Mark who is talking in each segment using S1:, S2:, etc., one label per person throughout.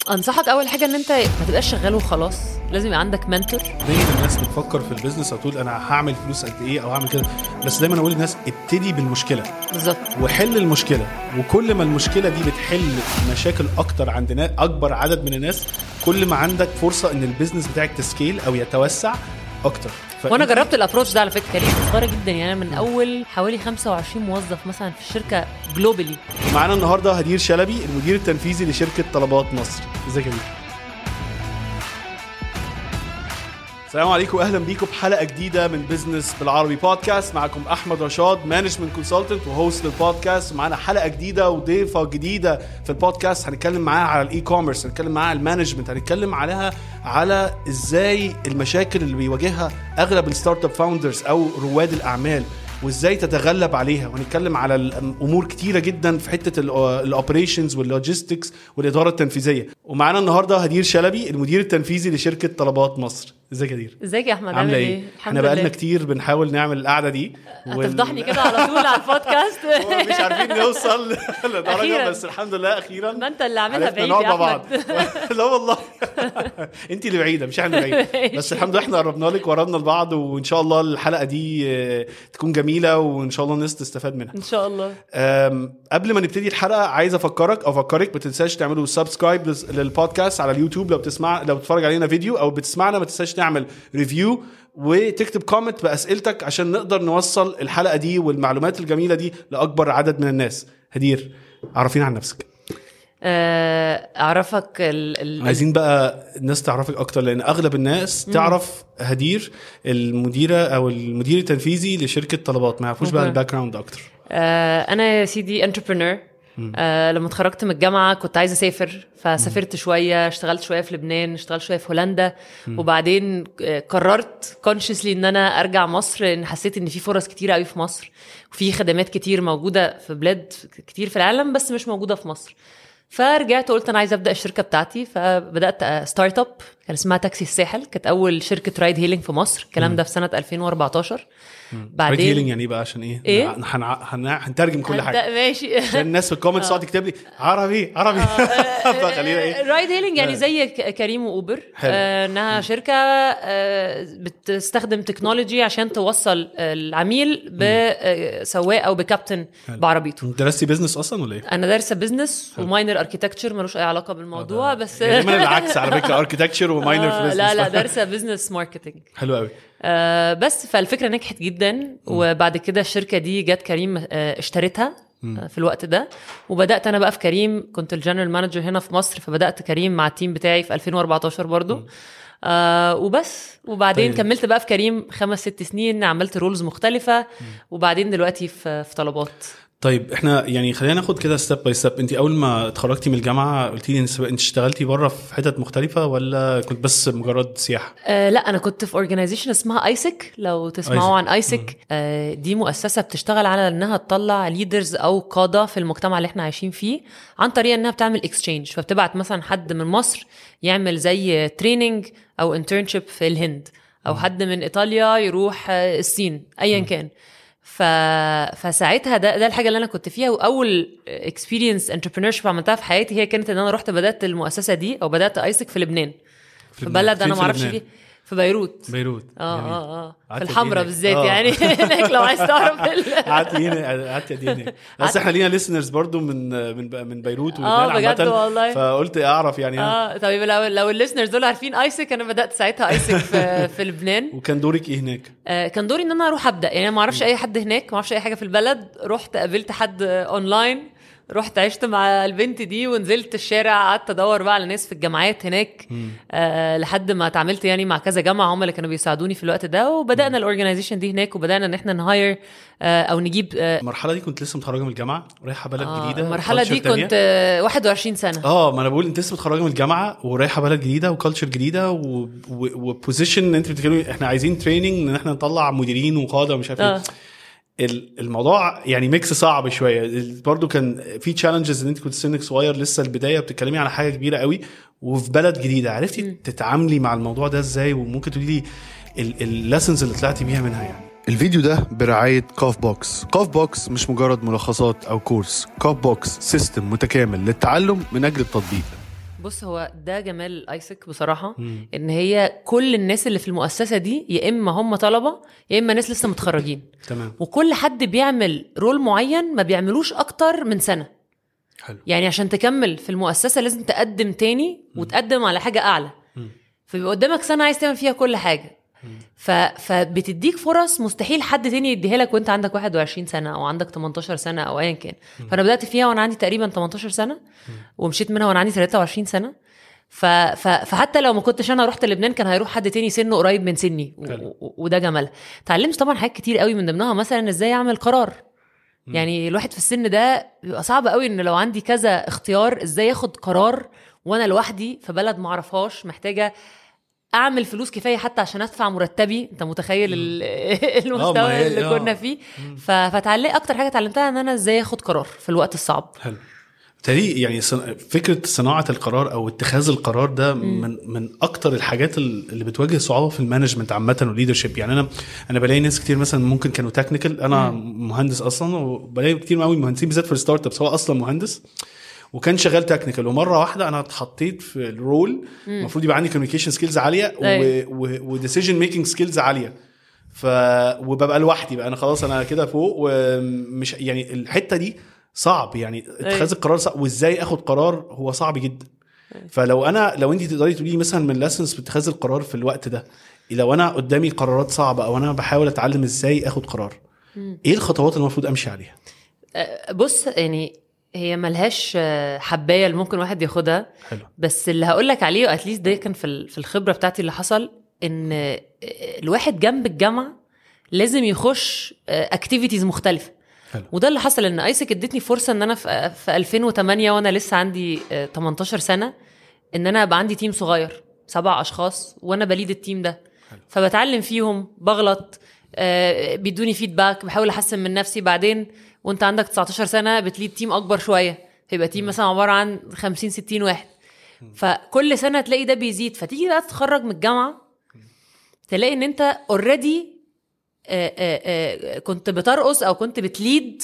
S1: انصحك اول حاجه ان انت ما تبقاش شغال وخلاص لازم يبقى عندك منتور
S2: دايما الناس بتفكر في البيزنس او تقول انا هعمل فلوس قد ايه او هعمل كده بس دايما اقول للناس ابتدي بالمشكله
S1: بالظبط
S2: وحل المشكله وكل ما المشكله دي بتحل مشاكل اكتر عند نا- اكبر عدد من الناس كل ما عندك فرصه ان البيزنس بتاعك تسكيل او يتوسع اكتر ف-
S1: وانا جربت الابروتش ده على فكره كانت صغيره جدا يعني أنا من اول حوالي 25 موظف مثلا في الشركه جلوبالي
S2: معانا النهارده هدير شلبي المدير التنفيذي لشركه طلبات مصر ازيك يا هدير السلام عليكم واهلا بيكم بحلقه جديده من بزنس بالعربي بودكاست معكم احمد رشاد مانجمنت كونسلتنت وهوست للبودكاست ومعانا حلقه جديده وضيفه جديده في البودكاست هنتكلم معاها على الاي كوميرس هنتكلم معاها على المانجمنت هنتكلم عليها على ازاي المشاكل اللي بيواجهها اغلب الستارت اب فاوندرز او رواد الاعمال وازاي تتغلب عليها وهنتكلم على الامور كتيره جدا في حته الاوبريشنز واللوجيستكس والاداره التنفيذيه ومعانا النهارده هدير شلبي المدير التنفيذي لشركه طلبات مصر ازيك يا هدير
S1: ازيك يا احمد
S2: عامله ايه
S1: الحمد
S2: احنا بقالنا
S1: لله.
S2: كتير بنحاول نعمل القعده دي وال-
S1: هتفضحني كده على طول على البودكاست
S2: مش عارفين نوصل لدرجه
S1: أخيراً.
S2: بس الحمد لله اخيرا
S1: ما انت اللي عاملها
S2: عرفنا
S1: بعيد
S2: نقعد
S1: يا
S2: مع بعض
S1: احمد
S2: لا والله انت اللي بعيده مش احنا اللي بعيد بس الحمد لله احنا قربنا لك وقربنا لبعض وان شاء الله الحلقه دي آه، تكون جميله وان شاء الله الناس تستفاد منها
S1: ان شاء الله
S2: أم، قبل ما نبتدي الحلقه عايز افكرك او افكرك ما تنساش تعملوا سبسكرايب للبودكاست على اليوتيوب لو بتسمع لو بتتفرج علينا فيديو او بتسمعنا ما تنساش تعمل ريفيو وتكتب كومنت باسئلتك عشان نقدر نوصل الحلقه دي والمعلومات الجميله دي لاكبر عدد من الناس هدير عرفينا عن نفسك
S1: آه، اعرفك ال... ال...
S2: عايزين بقى الناس تعرفك اكتر لان اغلب الناس تعرف هدير المديره او المدير التنفيذي لشركه طلبات ما يعرفوش بقى
S1: أوكي.
S2: الباك جراوند اكتر
S1: آه، انا يا سيدي انتربرنور آه لما اتخرجت من الجامعه كنت عايزه اسافر فسافرت شويه اشتغلت شويه في لبنان اشتغلت شويه في هولندا وبعدين آه، قررت كونشسلي ان انا ارجع مصر لان حسيت ان في فرص كتير قوي في مصر وفي خدمات كتير موجوده في بلاد كتير في العالم بس مش موجوده في مصر فرجعت وقلت انا عايزه ابدا الشركه بتاعتي فبدات ستارت اب كان اسمها تاكسي الساحل كانت اول شركه رايد هيلينج في مصر الكلام ده في سنه 2014ر
S2: بعدين هيلينج يعني ايه بقى عشان ايه؟
S1: إيه؟
S2: هن... هن... هنترجم كل حاجه
S1: هنبدأ- ماشي
S2: عشان الناس في الكومنتس تقعد تكتب لي عربي عربي فخلينا ايه
S1: رايد هيلينج يعني
S2: آه.
S1: زي ك- كريم واوبر
S2: حلو.
S1: آه، انها شركه آه، بتستخدم تكنولوجي عشان توصل العميل بسواق او بكابتن بعربيته
S2: انت درستي بزنس اصلا ولا ايه؟
S1: انا دارسه بزنس وماينر اركيتكتشر ملوش اي علاقه بالموضوع بس
S2: يعني دايما العكس على فكره اركتكتشر وماينر في
S1: آه،
S2: بزنس
S1: لا لا دارسه بزنس ماركتنج
S2: حلو قوي
S1: آه بس فالفكره نجحت جدا وبعد كده الشركه دي جت كريم آه اشترتها آه، في الوقت ده وبدات انا بقى في كريم كنت الجنرال مانجر هنا في مصر فبدات كريم مع التيم بتاعي في 2014 برضو آه وبس وبعدين
S2: طيب.
S1: كملت بقى في كريم خمس ست سنين عملت رولز مختلفه وبعدين دلوقتي في في طلبات
S2: طيب احنا يعني خلينا ناخد كده ستيب باي ستيب انت اول ما اتخرجتي من الجامعه قلتي لي انت انت اشتغلتي بره في حتت مختلفه ولا كنت بس مجرد سياحه؟
S1: آه لا انا كنت في اورجانيزيشن اسمها ايسك لو تسمعوا عن ايسك آه دي مؤسسه بتشتغل على انها تطلع ليدرز او قاده في المجتمع اللي احنا عايشين فيه عن طريق انها بتعمل اكسشينج فبتبعت مثلا حد من مصر يعمل زي تريننج او انترنشيب في الهند او حد من ايطاليا يروح آه، الصين ايا كان ف... فساعتها ده ده الحاجه اللي انا كنت فيها واول اكسبيرينس انتربرينور عملتها في حياتي هي كانت ان انا رحت بدات المؤسسه دي او بدات ايسك في لبنان في
S2: لبنان.
S1: بلد
S2: فين
S1: انا
S2: في
S1: ما اعرفش
S2: لبنان؟
S1: فيه في بيروت
S2: بيروت
S1: اه
S2: جميل.
S1: اه اه في
S2: قعدت
S1: الحمراء
S2: هناك.
S1: بالذات
S2: آه.
S1: يعني هناك لو عايز تعرف ال-
S2: قعدت هنا قعدت قد ايه هناك بس احنا لينا ليسنرز برضو من من من بيروت
S1: آه،
S2: ولبنان
S1: بجد
S2: عامة،
S1: والله.
S2: فقلت اعرف يعني
S1: اه طيب لو لو الليسنرز دول عارفين ايسك انا بدات ساعتها ايسك في, في لبنان
S2: وكان دورك ايه هناك؟
S1: آه، كان دوري ان انا اروح ابدا يعني انا ما اعرفش اي حد هناك ما اعرفش اي حاجه في البلد رحت قابلت حد اونلاين رحت عشت مع البنت دي ونزلت الشارع قعدت ادور بقى على ناس في الجامعات هناك آه لحد ما اتعاملت يعني مع كذا جامعه هم اللي كانوا بيساعدوني في الوقت ده وبدانا الاورجنايزيشن دي هناك وبدانا ان احنا نهاير آه او نجيب آه
S2: المرحله دي كنت لسه متخرجه من الجامعه رايحه بلد
S1: آه،
S2: جديده
S1: المرحله
S2: culture
S1: دي
S2: تانية.
S1: كنت آه 21 سنه
S2: اه ما انا بقول انت لسه متخرجه من الجامعه ورايحه بلد جديده وكالتشر جديده و- و- وبوزيشن انت بتتكلمي احنا عايزين تريننج ان احنا نطلع مديرين وقاده ومش عارف
S1: آه.
S2: ايه ال- الموضوع يعني ميكس صعب شويه ال- برضو كان في تشالنجز ان انت كنت سنك صغير لسه البدايه بتتكلمي على حاجه كبيره قوي وفي بلد جديده عرفتي تتعاملي مع الموضوع ده ازاي وممكن تقولي لي الليسنز اللي طلعتي بيها منها يعني
S3: الفيديو ده برعاية كاف بوكس كاف بوكس مش مجرد ملخصات أو كورس كاف بوكس سيستم متكامل للتعلم من أجل التطبيق
S1: بص هو ده جمال ايسك بصراحه
S2: مم.
S1: ان هي كل الناس اللي في المؤسسه دي يا اما هم طلبه يا اما ناس لسه متخرجين
S2: تمام
S1: وكل حد بيعمل رول معين ما بيعملوش اكتر من سنه
S2: حلو
S1: يعني عشان تكمل في المؤسسه لازم تقدم تاني وتقدم على حاجه اعلى
S2: مم.
S1: فبيبقى قدامك سنه عايز تعمل فيها كل حاجه ف... فبتديك فرص مستحيل حد تاني يديها لك وانت عندك 21 سنه او عندك 18 سنه او ايا كان فانا بدات فيها وانا عندي تقريبا 18 سنه ومشيت منها وانا عندي 23 سنه ف... ف... فحتى لو ما كنتش انا رحت لبنان كان هيروح حد تاني سنه قريب من سني و...
S2: حلو.
S1: و... وده جمالها اتعلمت طبعا حاجات كتير قوي من ضمنها مثلا ازاي اعمل قرار يعني الواحد في السن ده بيبقى صعب قوي ان لو عندي كذا اختيار ازاي اخد قرار وانا لوحدي في بلد ما اعرفهاش محتاجه اعمل فلوس كفايه حتى عشان ادفع مرتبي انت متخيل ال-
S2: آه، ما
S1: المستوى
S2: هي-
S1: اللي
S2: آه.
S1: كنا فيه ف- فتعلق اكتر حاجه اتعلمتها ان انا ازاي اخد قرار في الوقت الصعب
S2: حلو بالتالي يعني صن- فكره صناعه القرار او اتخاذ القرار ده من من اكتر الحاجات ال- اللي بتواجه صعوبه في المانجمنت عامه والليدرشيب يعني انا انا بلاقي ناس كتير مثلا ممكن كانوا تكنيكال انا مهندس اصلا وبلاقي كتير قوي مهندسين بالذات في الستارت ابس هو اصلا مهندس وكان شغال تكنيكال ومره واحده انا اتحطيت في الرول المفروض يبقى عندي كوميونيكيشن سكيلز عاليه
S1: أيوة.
S2: وديسيجن ميكنج سكيلز عاليه ف وببقى لوحدي بقى انا خلاص انا كده فوق ومش يعني الحته دي صعب يعني اتخاذ القرار صعب وازاي اخد قرار هو صعب جدا فلو انا لو انت تقدري تقولي لي مثلا من لسنس في اتخاذ القرار في الوقت ده لو انا قدامي قرارات صعبه او انا بحاول اتعلم ازاي اخد قرار ايه الخطوات اللي المفروض امشي عليها
S1: أه، بص يعني هي ملهاش أه، حبايه اللي ممكن واحد ياخدها
S2: حلو
S1: بس اللي هقول لك عليه اتليست ده كان في ال- في الخبره بتاعتي اللي حصل ان أه، الواحد جنب الجامعه لازم يخش اكتيفيتيز مختلفه
S2: حلو.
S1: وده اللي حصل ان ايسك ادتني فرصه ان انا في في 2008 وانا لسه عندي آه، 18 سنه ان انا ابقى عندي تيم صغير سبع اشخاص وانا بليد التيم ده فبتعلم فيهم بغلط آه، بيدوني فيدباك بحاول احسن من نفسي بعدين وانت عندك 19 سنه بتليد تيم اكبر شويه فيبقى تيم مثلا عباره عن 50 60 واحد فكل سنه تلاقي ده بيزيد فتيجي بقى تتخرج من الجامعه تلاقي ان انت اوريدي كنت بترقص او كنت بتليد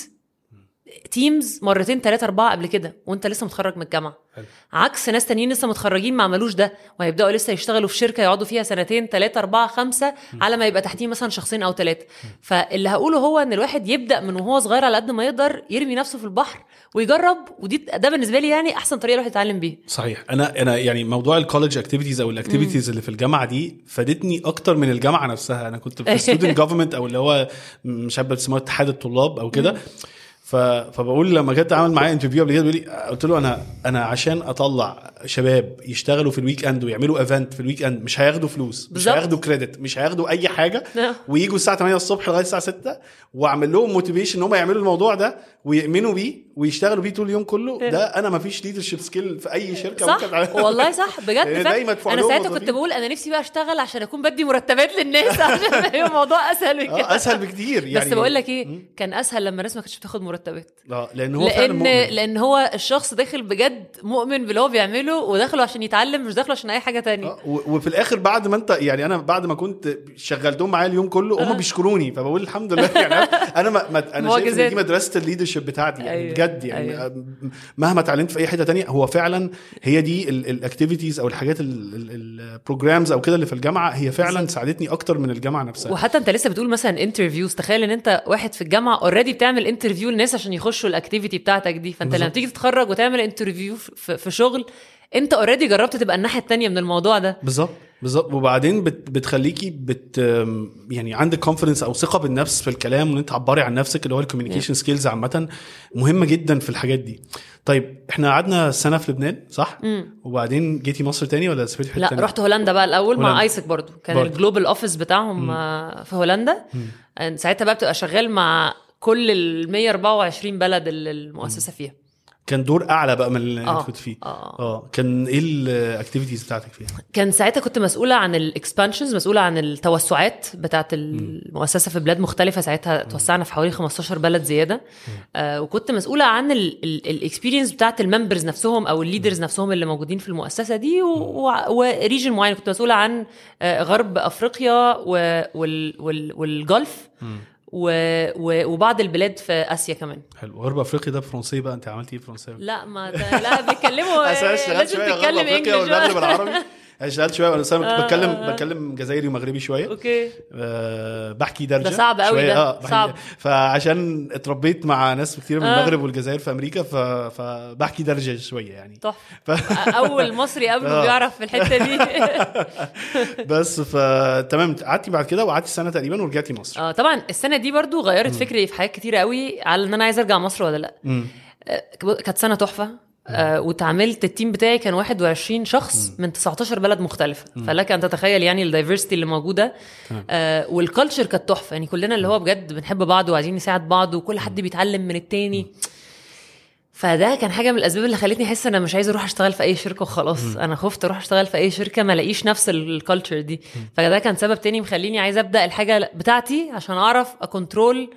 S1: تيمز مرتين ثلاثة أربعة قبل كده وأنت لسه متخرج من الجامعة
S2: حلو.
S1: عكس ناس تانيين لسه متخرجين ما عملوش ده وهيبدأوا لسه يشتغلوا في شركة يقعدوا فيها سنتين ثلاثة أربعة خمسة على ما يبقى تحتيه مثلا شخصين أو ثلاثة فاللي هقوله هو إن الواحد يبدأ من وهو صغير على قد ما يقدر يرمي نفسه في البحر ويجرب ودي ده بالنسبة لي يعني أحسن طريقة الواحد يتعلم بيها
S2: صحيح انا انا يعني موضوع الكولج اكتيفيتيز او الاكتيفيتيز اللي في الجامعه دي فادتني اكتر من الجامعه نفسها انا كنت في ستودنت جوفرمنت او اللي هو مش عارف بيسموه اتحاد الطلاب او كده ف... فبقول لما جت عمل معايا انترفيو قبل كده بيقول لي قلت له انا انا عشان اطلع شباب يشتغلوا في الويك اند ويعملوا ايفنت في الويك اند مش هياخدوا فلوس مش
S1: بالظبط.
S2: هياخدوا كريدت مش هياخدوا اي حاجه
S1: نعم.
S2: ويجوا الساعه 8 الصبح لغايه الساعه 6 واعمل لهم موتيفيشن ان هم يعملوا الموضوع ده ويؤمنوا بيه ويشتغلوا بيه طول اليوم كله ده انا ما فيش ليدرشيب سكيل في اي شركه ممكن
S1: صح
S2: أتعملها.
S1: والله صح بجد
S2: لأن
S1: فعلا.
S2: دايما تدفع
S1: انا
S2: لهم
S1: ساعتها
S2: موظفين.
S1: كنت بقول انا نفسي بقى اشتغل عشان اكون بدي مرتبات للناس عشان يبقى الموضوع اسهل من
S2: اه
S1: كده
S2: اسهل بكتير يعني
S1: بس بقول لك ايه كان اسهل لما الناس ما كانتش بتاخد مرتبات
S2: اه لان هو فعلا
S1: لان
S2: مؤمن.
S1: لان هو الشخص داخل بجد مؤمن باللي هو بيعمله وداخله عشان يتعلم مش داخله عشان اي حاجه تانية
S2: آه، و- وفي الاخر بعد ما انت يعني انا بعد ما كنت شغلتهم معايا اليوم كله هم بيشكروني فبقول الحمد لله يعني انا ما ما انا شايف ان
S1: معجزات.
S2: دي مدرسه الليدرشيب بتاعتي يعني
S1: أيوة،
S2: بجد يعني
S1: أيوة.
S2: آه، مهما اتعلمت في اي حته تانية هو فعلا هي دي الاكتيفيتيز او الحاجات البروجرامز او كده اللي في الجامعه هي فعلا ساعدتني اكتر من الجامعه نفسها
S1: وحتى انت لسه بتقول مثلا انترفيوز تخيل ان انت واحد في الجامعه اوريدي بتعمل انترفيو للناس عشان يخشوا الاكتيفيتي بتاعتك دي فانت لما
S2: بالظبط.
S1: تيجي تتخرج وتعمل انترفيو في, في شغل انت اوريدي جربت تبقى الناحيه التانية من الموضوع ده
S2: بالظبط بالظبط وبعدين بت بتخليكي بت يعني عندك كونفidence او ثقه بالنفس في الكلام وان انت تعبري عن نفسك اللي هو الكوميونيكيشن سكيلز عامه مهمه جدا في الحاجات دي طيب احنا قعدنا سنه في لبنان صح
S1: مم.
S2: وبعدين جيتي مصر تاني ولا سافرتي في حته
S1: لا
S2: تانية؟
S1: رحت هولندا بقى الاول
S2: هولندا.
S1: مع ايسك برضو كان
S2: برضو.
S1: الجلوبال اوفيس بتاعهم آه، في هولندا آه، ساعتها بقى بتبقى شغال مع كل ال 124 بلد اللي المؤسسه فيها
S2: كان دور اعلى بقى من اللي
S1: آه.
S2: انت كنت فيه
S1: آه.
S2: اه كان ايه الاكتيفيتيز بتاعتك فيها
S1: كان ساعتها كنت مسؤولة عن الاكسبانشنز مسؤولة عن التوسعات بتاعت المؤسسة في بلاد مختلفة ساعتها توسعنا في حوالي 15 بلد زيادة آه وكنت مسؤولة عن الاكسبيرينس بتاعت الممبرز نفسهم او الليدرز نفسهم اللي موجودين في المؤسسة دي وريجن معين كنت مسؤولة عن آه غرب افريقيا و- وال- وال- والجلف و... و... وبعض البلاد في اسيا كمان
S2: حلو غرب افريقيا ده فرنسي بقى انت عملتي ايه فرنسي
S1: لا ما ده لا بيتكلموا
S2: أصل أنا اشتغلت
S1: لازم
S2: شويه غرب
S1: تتكلم
S2: افريقيا والمغرب
S1: انجلش
S2: العربي أنا اشتغلت شويه انا أصلاً
S1: آه،
S2: بتكلم
S1: آه.
S2: بتكلم جزائري ومغربي شويه
S1: اوكي
S2: أه بحكي درجه
S1: ده صعب قوي
S2: شوية،
S1: ده،
S2: اه بحكي-
S1: صعب.
S2: فعشان اتربيت مع ناس كتير من
S1: آه.
S2: المغرب والجزائر في امريكا ف... فبحكي درجه شويه يعني
S1: تحفه
S2: ف...
S1: اول مصري قبله
S2: آه.
S1: بيعرف في الحته دي
S2: بس فتمام قعدتي بعد كده وقعدتي سنه تقريبا ورجعتي مصر
S1: اه طبعا السنه دي برضو غيرت فكري في حاجات كتيره قوي على ان انا عايزه ارجع مصر ولا لا
S2: مم.
S1: آه، كانت سنه تحفه آه واتعاملت التيم بتاعي كان 21 شخص من 19 بلد مختلفه فلك ان تتخيل يعني الدايفرستي اللي موجوده آه والكالتشر كانت تحفه يعني كلنا اللي هو بجد بنحب بعض وعايزين نساعد بعض وكل حد بيتعلم من التاني فده كان حاجه من الاسباب اللي خلتني احس ان انا مش عايزه اروح اشتغل في اي شركه وخلاص انا خفت اروح اشتغل في اي شركه ما الاقيش نفس الكالتشر دي فده كان سبب تاني مخليني عايزه ابدا الحاجه بتاعتي عشان اعرف اكونترول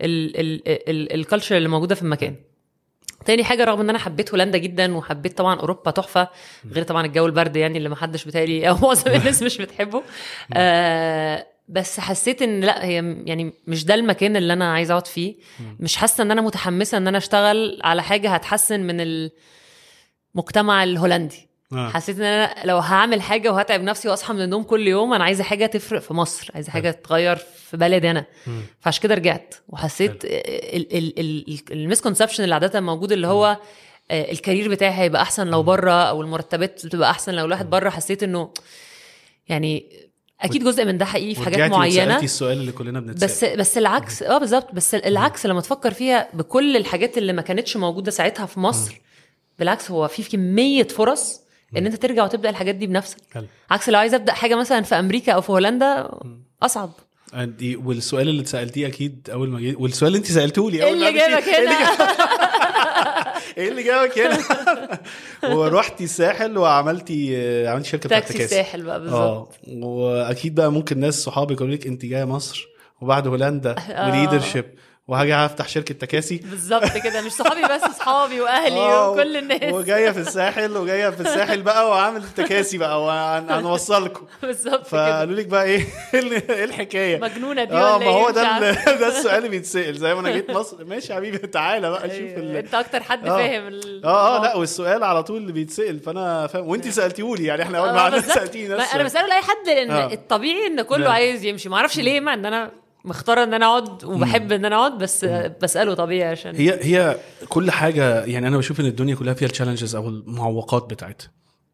S1: الكالتشر اللي موجوده في المكان تاني حاجه رغم ان انا حبيت هولندا جدا وحبيت طبعا اوروبا تحفه غير طبعا الجو البرد يعني اللي ما حدش بتهيألي او معظم الناس مش بتحبه آه بس حسيت ان لا هي م- يعني مش ده المكان اللي انا عايزه اقعد فيه مش حاسه ان انا متحمسه ان انا اشتغل على حاجه هتحسن من المجتمع الهولندي
S2: آه.
S1: حسيت ان انا لو هعمل حاجه وهتعب نفسي واصحى من النوم كل يوم انا عايزه حاجه تفرق في مصر عايزه حاجه تغير في بلدي انا فعشان كده رجعت وحسيت المسكونسبشن اللي عاده موجود اللي هو آه، الكارير بتاعي هيبقى احسن لو بره او المرتبات بتبقى احسن لو الواحد بره حسيت انه يعني اكيد جزء من ده حقيقي في حاجات
S2: ورجعتي
S1: معينه
S2: وسألتي السؤال اللي كلنا بنتسأل
S1: بس بس العكس اه بالظبط بس العكس لما تفكر فيها بكل الحاجات اللي ما كانتش موجوده ساعتها في مصر بالعكس هو في كميه فرص ان انت ترجع وتبدا الحاجات دي بنفسك
S2: حلو.
S1: عكس لو عايز ابدا حاجه مثلا في امريكا او في هولندا اصعب
S2: دي والسؤال اللي اتسالتيه اكيد اول ما جيت والسؤال اللي انت سالته لي
S1: ايه
S2: اول ما
S1: اللي
S2: قابلتي-
S1: جابك
S2: إيه اللي
S1: هنا
S2: ايه اللي جابك هنا ورحتي الساحل وعملتي عملتي شركه بتاعت
S1: تاكسي
S2: تكاسي
S1: الساحل بقى
S2: اه
S1: بالظبط
S2: واكيد بقى ممكن ناس صحابي يقولوا لك انت جايه مصر وبعد هولندا
S1: آه.
S2: وليدرشيب وهاجي افتح شركه تكاسي
S1: بالظبط كده مش صحابي بس صحابي واهلي
S2: آه،
S1: وكل الناس
S2: وجايه في الساحل وجايه في الساحل بقى وعامل تكاسي بقى وهنوصلكم
S1: بالظبط كده
S2: فقالوا لك بقى ايه ايه الحكايه
S1: مجنونه دي
S2: اه
S1: ولا
S2: ما
S1: ايه
S2: هو
S1: مش
S2: ده
S1: عارفة.
S2: ال- ده السؤال اللي بيتسال زي ما انا جيت مصر ماشي يا حبيبي تعالى بقى شوف
S1: أيوة.
S2: ال...
S1: انت اكتر حد
S2: آه.
S1: فاهم ال-
S2: اه اه لا والسؤال على طول اللي بيتسال فانا فاهم وانت سالتيه يعني احنا اول
S1: آه،
S2: ما قعدنا
S1: بالظبط.
S2: سالتيه
S1: ما
S2: نفس
S1: انا بساله لاي حد لان
S2: آه.
S1: الطبيعي ان كله
S2: لا.
S1: عايز يمشي ما اعرفش ليه مع ان انا مختاره ان انا اقعد وبحب ان انا اقعد بس بساله طبيعي عشان
S2: هي هي كل حاجه يعني انا بشوف ان الدنيا كلها فيها التشالنجز او المعوقات بتاعتها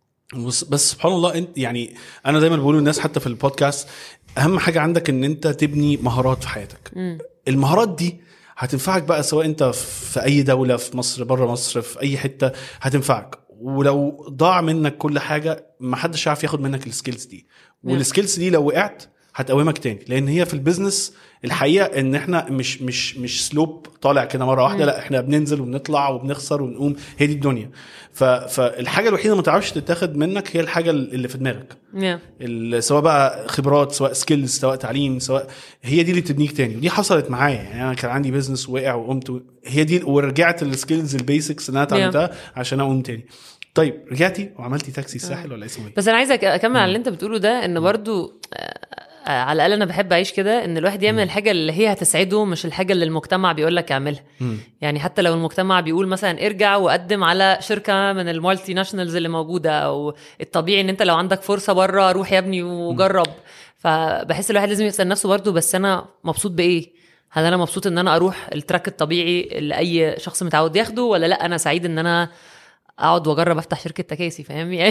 S2: بس, بس سبحان الله انت يعني انا دايما بقول للناس حتى في البودكاست اهم حاجه عندك ان انت تبني مهارات في حياتك المهارات دي هتنفعك بقى سواء انت في اي دوله في مصر بره مصر في اي حته هتنفعك ولو ضاع منك كل حاجه ما حدش عارف ياخد منك السكيلز دي والسكيلز دي لو وقعت هتقومك تاني لان هي في البيزنس الحقيقه ان احنا مش مش مش سلوب طالع كده مره واحده لا احنا بننزل وبنطلع وبنخسر ونقوم هي دي الدنيا ف فالحاجه الوحيده اللي ما تعرفش تتاخد منك هي الحاجه اللي في دماغك
S1: Yeah.
S2: ال- سواء بقى خبرات سواء سكيلز سواء تعليم سواء هي دي اللي بتبنيك تاني ودي حصلت معايا يعني انا كان عندي بيزنس وقع وقمت و... هي دي ورجعت السكيلز البيسكس اللي انا اتعلمتها عشان اقوم تاني طيب رجعتي وعملتي تاكسي الساحل ولا اسمه ايه؟
S1: بس انا عايزه أك- اكمل على اللي انت بتقوله ده ان برضو آه، آه، على الاقل انا بحب اعيش كده ان الواحد يعمل الحاجه اللي هي هتسعده مش الحاجه اللي المجتمع بيقول لك اعملها يعني حتى لو المجتمع بيقول مثلا ارجع وقدم على شركه من المالتي ناشونالز اللي موجوده او الطبيعي ان انت لو عندك فرصه بره روح يا ابني وجرب فبحس الواحد لازم يسال نفسه برضو بس انا مبسوط بايه هل انا مبسوط ان انا اروح التراك الطبيعي اللي اي شخص متعود ياخده ولا لا انا سعيد ان انا اقعد واجرب افتح شركه تكاسي فاهم يعني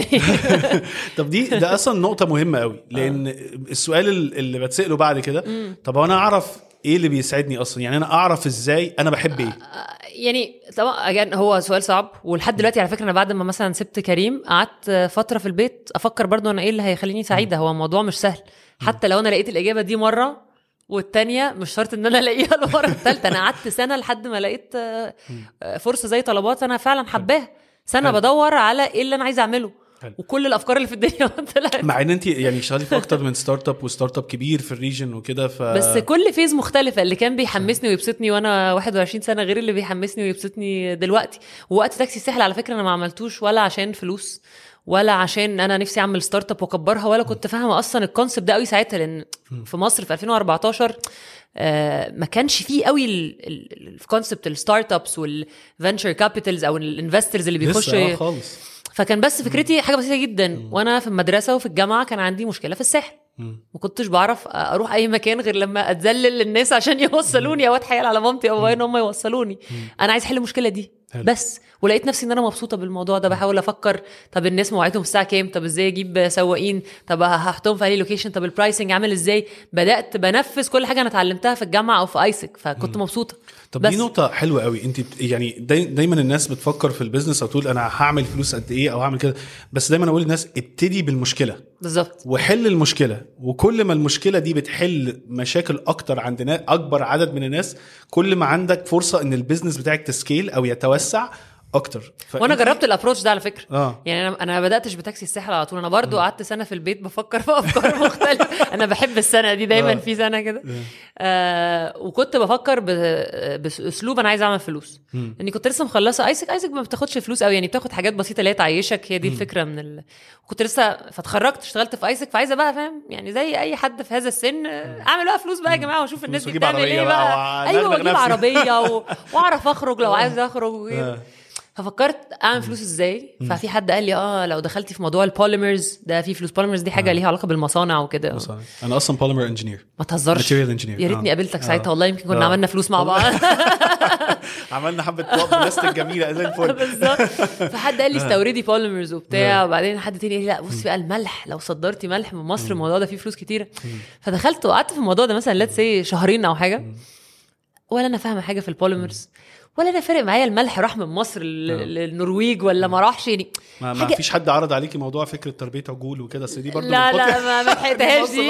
S2: طب دي ده اصلا نقطه مهمه قوي لان السؤال ال- اللي بتساله بعد كده طب انا اعرف ايه اللي بيسعدني اصلا يعني انا اعرف ازاي انا بحب ايه
S1: يعني طبعا again هو سؤال صعب ولحد دلوقتي على فكره انا بعد ما مثلا سبت كريم قعدت فتره في البيت افكر برضو انا ايه اللي هيخليني سعيده هو الموضوع مش سهل حتى لو انا لقيت الاجابه دي مره والتانية مش شرط ان انا الاقيها المره الثالثه انا قعدت سنه لحد ما لقيت آه، آه، فرصه زي طلبات انا فعلا حباها سنه
S2: حلو.
S1: بدور على ايه اللي انا عايزه اعمله
S2: حلو.
S1: وكل الافكار اللي في الدنيا طلعت
S2: مع ان انت يعني اشتغلتي في اكتر من ستارت اب وستارت اب كبير في الريجن وكده ف
S1: بس كل فيز مختلفة اللي كان بيحمسني ويبسطني وانا 21 سنة غير اللي بيحمسني ويبسطني دلوقتي ووقت تاكسي الساحل على فكرة انا ما عملتوش ولا عشان فلوس ولا عشان انا نفسي اعمل ستارت اب واكبرها ولا كنت فاهمه اصلا الكونسيبت ده قوي ساعتها لان في مصر في 2014 آه، ما كانش فيه قوي الكونسبت الستارت ابس والفنتشر كابيتالز او الانفسترز اللي
S2: لسه
S1: بيخشوا
S2: آه خالص
S1: فكان بس فكرتي حاجه بسيطه جدا وانا في المدرسه وفي الجامعه كان عندي مشكله في الساحل
S2: مم.
S1: ما كنتش بعرف اروح اي مكان غير لما اتذلل للناس عشان يوصلوني او اتحايل على مامتي او بابايا ان هم يوصلوني انا عايز احل المشكله دي
S2: حلو.
S1: بس ولقيت نفسي ان انا مبسوطه بالموضوع ده بحاول افكر طب الناس مواعيدهم الساعه كام طب ازاي اجيب سواقين طب هحطهم في اي لوكيشن طب البرايسنج عامل ازاي بدات بنفذ كل حاجه انا اتعلمتها في الجامعه او في ايسك فكنت مبسوطه
S2: طب
S1: بس.
S2: دي نقطة حلوة قوي انت بت- يعني داي دايما الناس بتفكر في البيزنس او تقول انا هعمل فلوس قد ايه او هعمل كده بس دايما اقول للناس ابتدي بالمشكلة
S1: بالظبط
S2: وحل المشكلة وكل ما المشكلة دي بتحل مشاكل اكتر عند نا- اكبر عدد من الناس كل ما عندك فرصة ان البيزنس بتاعك تسكيل او يتوسع اكتر
S1: وانا
S2: فأنت-
S1: جربت الابروتش ده على فكره
S2: اه
S1: يعني انا انا ما بداتش بتاكسي الساحل على طول انا برضو قعدت سنه في البيت بفكر في افكار مختلفه انا بحب السنه دي دايما
S2: آه.
S1: في سنه كده آه وكنت بفكر ب- باسلوب انا عايز اعمل فلوس
S2: مم.
S1: اني كنت لسه مخلصه ايسك ايسك ما بتاخدش فلوس قوي يعني بتاخد حاجات بسيطه اللي هي تعيشك هي دي الفكره من ال... كنت لسه فاتخرجت اشتغلت في ايسك فعايزه بقى فاهم يعني زي اي حد في هذا السن آه، اعمل بقى فلوس بقى يا جماعه واشوف الناس دي
S2: وأجيب
S1: بتعمل
S2: عربية
S1: ايه
S2: بقى
S1: بقى ايوه
S2: وأدغدغ
S1: واجيب
S2: نفسي.
S1: عربيه و... واعرف اخرج لو عايز اخرج وكده.
S2: آه.
S1: ففكرت اعمل فلوس ازاي ففي حد قال لي اه لو دخلتي في موضوع البوليمرز ده في فلوس بوليمرز دي حاجه ليها علاقه بالمصانع وكده
S2: بص أنا- انا اصلا بوليمر انجينير
S1: ما تهزرش
S2: Material engineer.
S1: يا ريتني
S2: آه.
S1: قابلتك
S2: آه.
S1: ساعتها والله يمكن كنا
S2: آه.
S1: عملنا فلوس مع بعض
S2: عملنا حبة بلاستيك جميلة زي الفل
S1: بالظبط فحد قال لي استوردي بوليمرز وبتاع وبعدين حد تاني قال لي لا بصي بقى الملح لو صدرتي ملح من مصر الموضوع ده فيه فلوس كتيره فدخلت وقعدت في الموضوع ده مثلا ليتس سي شهرين او حاجه ولا انا فاهمه حاجه في البوليمرز ولا انا فارق معايا الملح راح من مصر لل- للنرويج ولا ما راحش يعني
S2: ما, ما
S1: حاجة-
S2: فيش حد عرض عليكي موضوع فكره تربيه عجول وكده بس دي برضه
S1: لا
S2: من
S1: لا
S2: فترة-
S1: ما ما لحقتهاش دي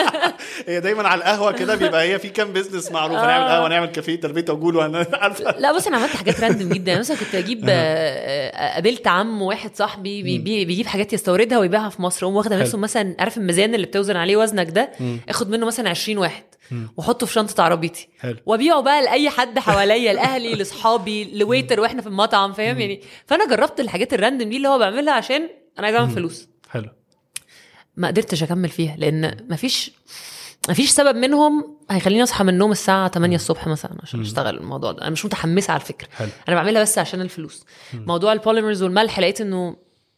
S2: هي دايما على القهوه كده بيبقى هي في كام بيزنس معروف هنعمل قهوه نعمل كافيه تربيه عجول وعارفه
S1: لا بص انا عملت حاجات راندم جدا يعني مثلا كنت اجيب آه، آه، قابلت عم واحد صاحبي بيبي- بيجيب حاجات يستوردها ويبيعها في مصر اقوم واخده
S2: حلو.
S1: نفسه مثلا عارف الميزان اللي بتوزن عليه وزنك ده اخد منه مثلا 20 واحد واحطه في شنطه عربيتي
S2: حلو.
S1: وابيعه بقى لاي حد حواليا لاهلي لاصحابي لويتر واحنا في المطعم فاهم يعني فانا جربت الحاجات الراندم دي اللي هو بعملها عشان انا عايز اعمل فلوس
S2: حلو
S1: ما قدرتش اكمل فيها لان مفيش مفيش سبب منهم هيخليني اصحى من النوم الساعه 8 الصبح مثلا عشان اشتغل الموضوع ده انا مش متحمسه على الفكره
S2: حلو.
S1: انا بعملها بس عشان الفلوس موضوع البوليمرز والملح لقيت انه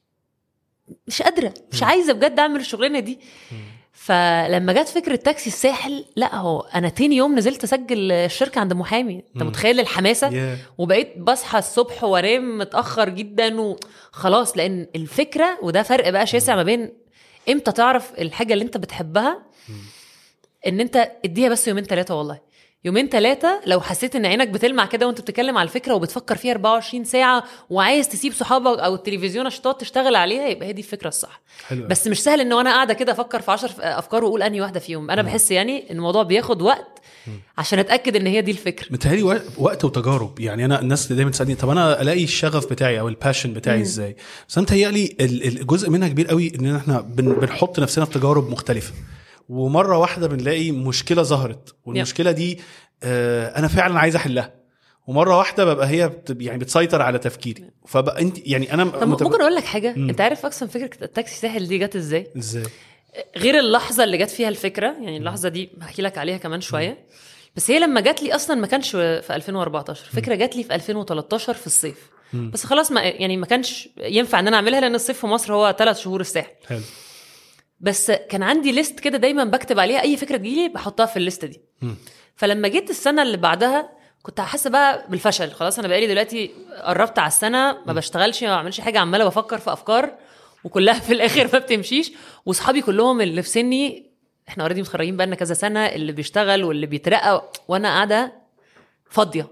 S1: مش قادره مش عايزه بجد اعمل الشغلانه دي فلما جت فكره تاكسي الساحل لا هو انا تاني يوم نزلت اسجل الشركه عند محامي انت متخيل الحماسه
S2: ياه.
S1: وبقيت بصحى الصبح وانام متاخر جدا وخلاص لان الفكره وده فرق بقى شاسع ما بين امتى تعرف الحاجه اللي انت بتحبها ان انت اديها بس يومين ثلاثه والله يومين ثلاثة لو حسيت ان عينك بتلمع كده وانت بتتكلم على الفكرة وبتفكر فيها 24 ساعة وعايز تسيب صحابك او التلفزيون عشان تقعد تشتغل عليها يبقى هي دي الفكرة الصح
S2: حلو أوي.
S1: بس مش سهل ان انا قاعدة كده افكر في 10 افكار واقول انهي واحدة فيهم انا بحس يعني ان الموضوع بياخد وقت عشان اتاكد ان هي دي الفكرة
S2: متهيألي وق- وقت وتجارب يعني انا الناس دايما تسالني طب انا الاقي الشغف بتاعي او الباشن بتاعي ازاي بس انا متهيألي ال- الجزء منها كبير قوي ان احنا بن- بنحط نفسنا في تجارب مختلفه ومره واحده بنلاقي مشكله ظهرت والمشكله دي آه انا فعلا عايز احلها ومره واحده ببقى هي بت يعني بتسيطر على تفكيري فبقى انت يعني انا
S1: طب
S2: متب-
S1: ممكن اقول لك حاجة انت عارف اصلا فكرة التاكسي ساحل دي جت ازاي
S2: ازاي
S1: غير اللحظه اللي جت فيها الفكره يعني اللحظه دي هحكي لك عليها كمان شويه بس هي لما جت لي اصلا ما كانش في 2014 الفكره جت لي في 2013 في الصيف بس خلاص ما يعني ما كانش ينفع ان انا اعملها لان الصيف في مصر هو ثلاث شهور الساحل
S2: حلو
S1: بس كان عندي ليست كده دايما بكتب عليها اي فكره تجيلي بحطها في الليست دي فلما جيت السنه اللي بعدها كنت حاسه بقى بالفشل خلاص انا بقالي دلوقتي قربت على السنه ما بشتغلش ما بعملش حاجه عماله بفكر في افكار وكلها في الاخر ما بتمشيش واصحابي كلهم اللي في سني احنا اوريدي متخرجين بقالنا كذا سنه اللي بيشتغل واللي بيترقى وانا قاعده فاضيه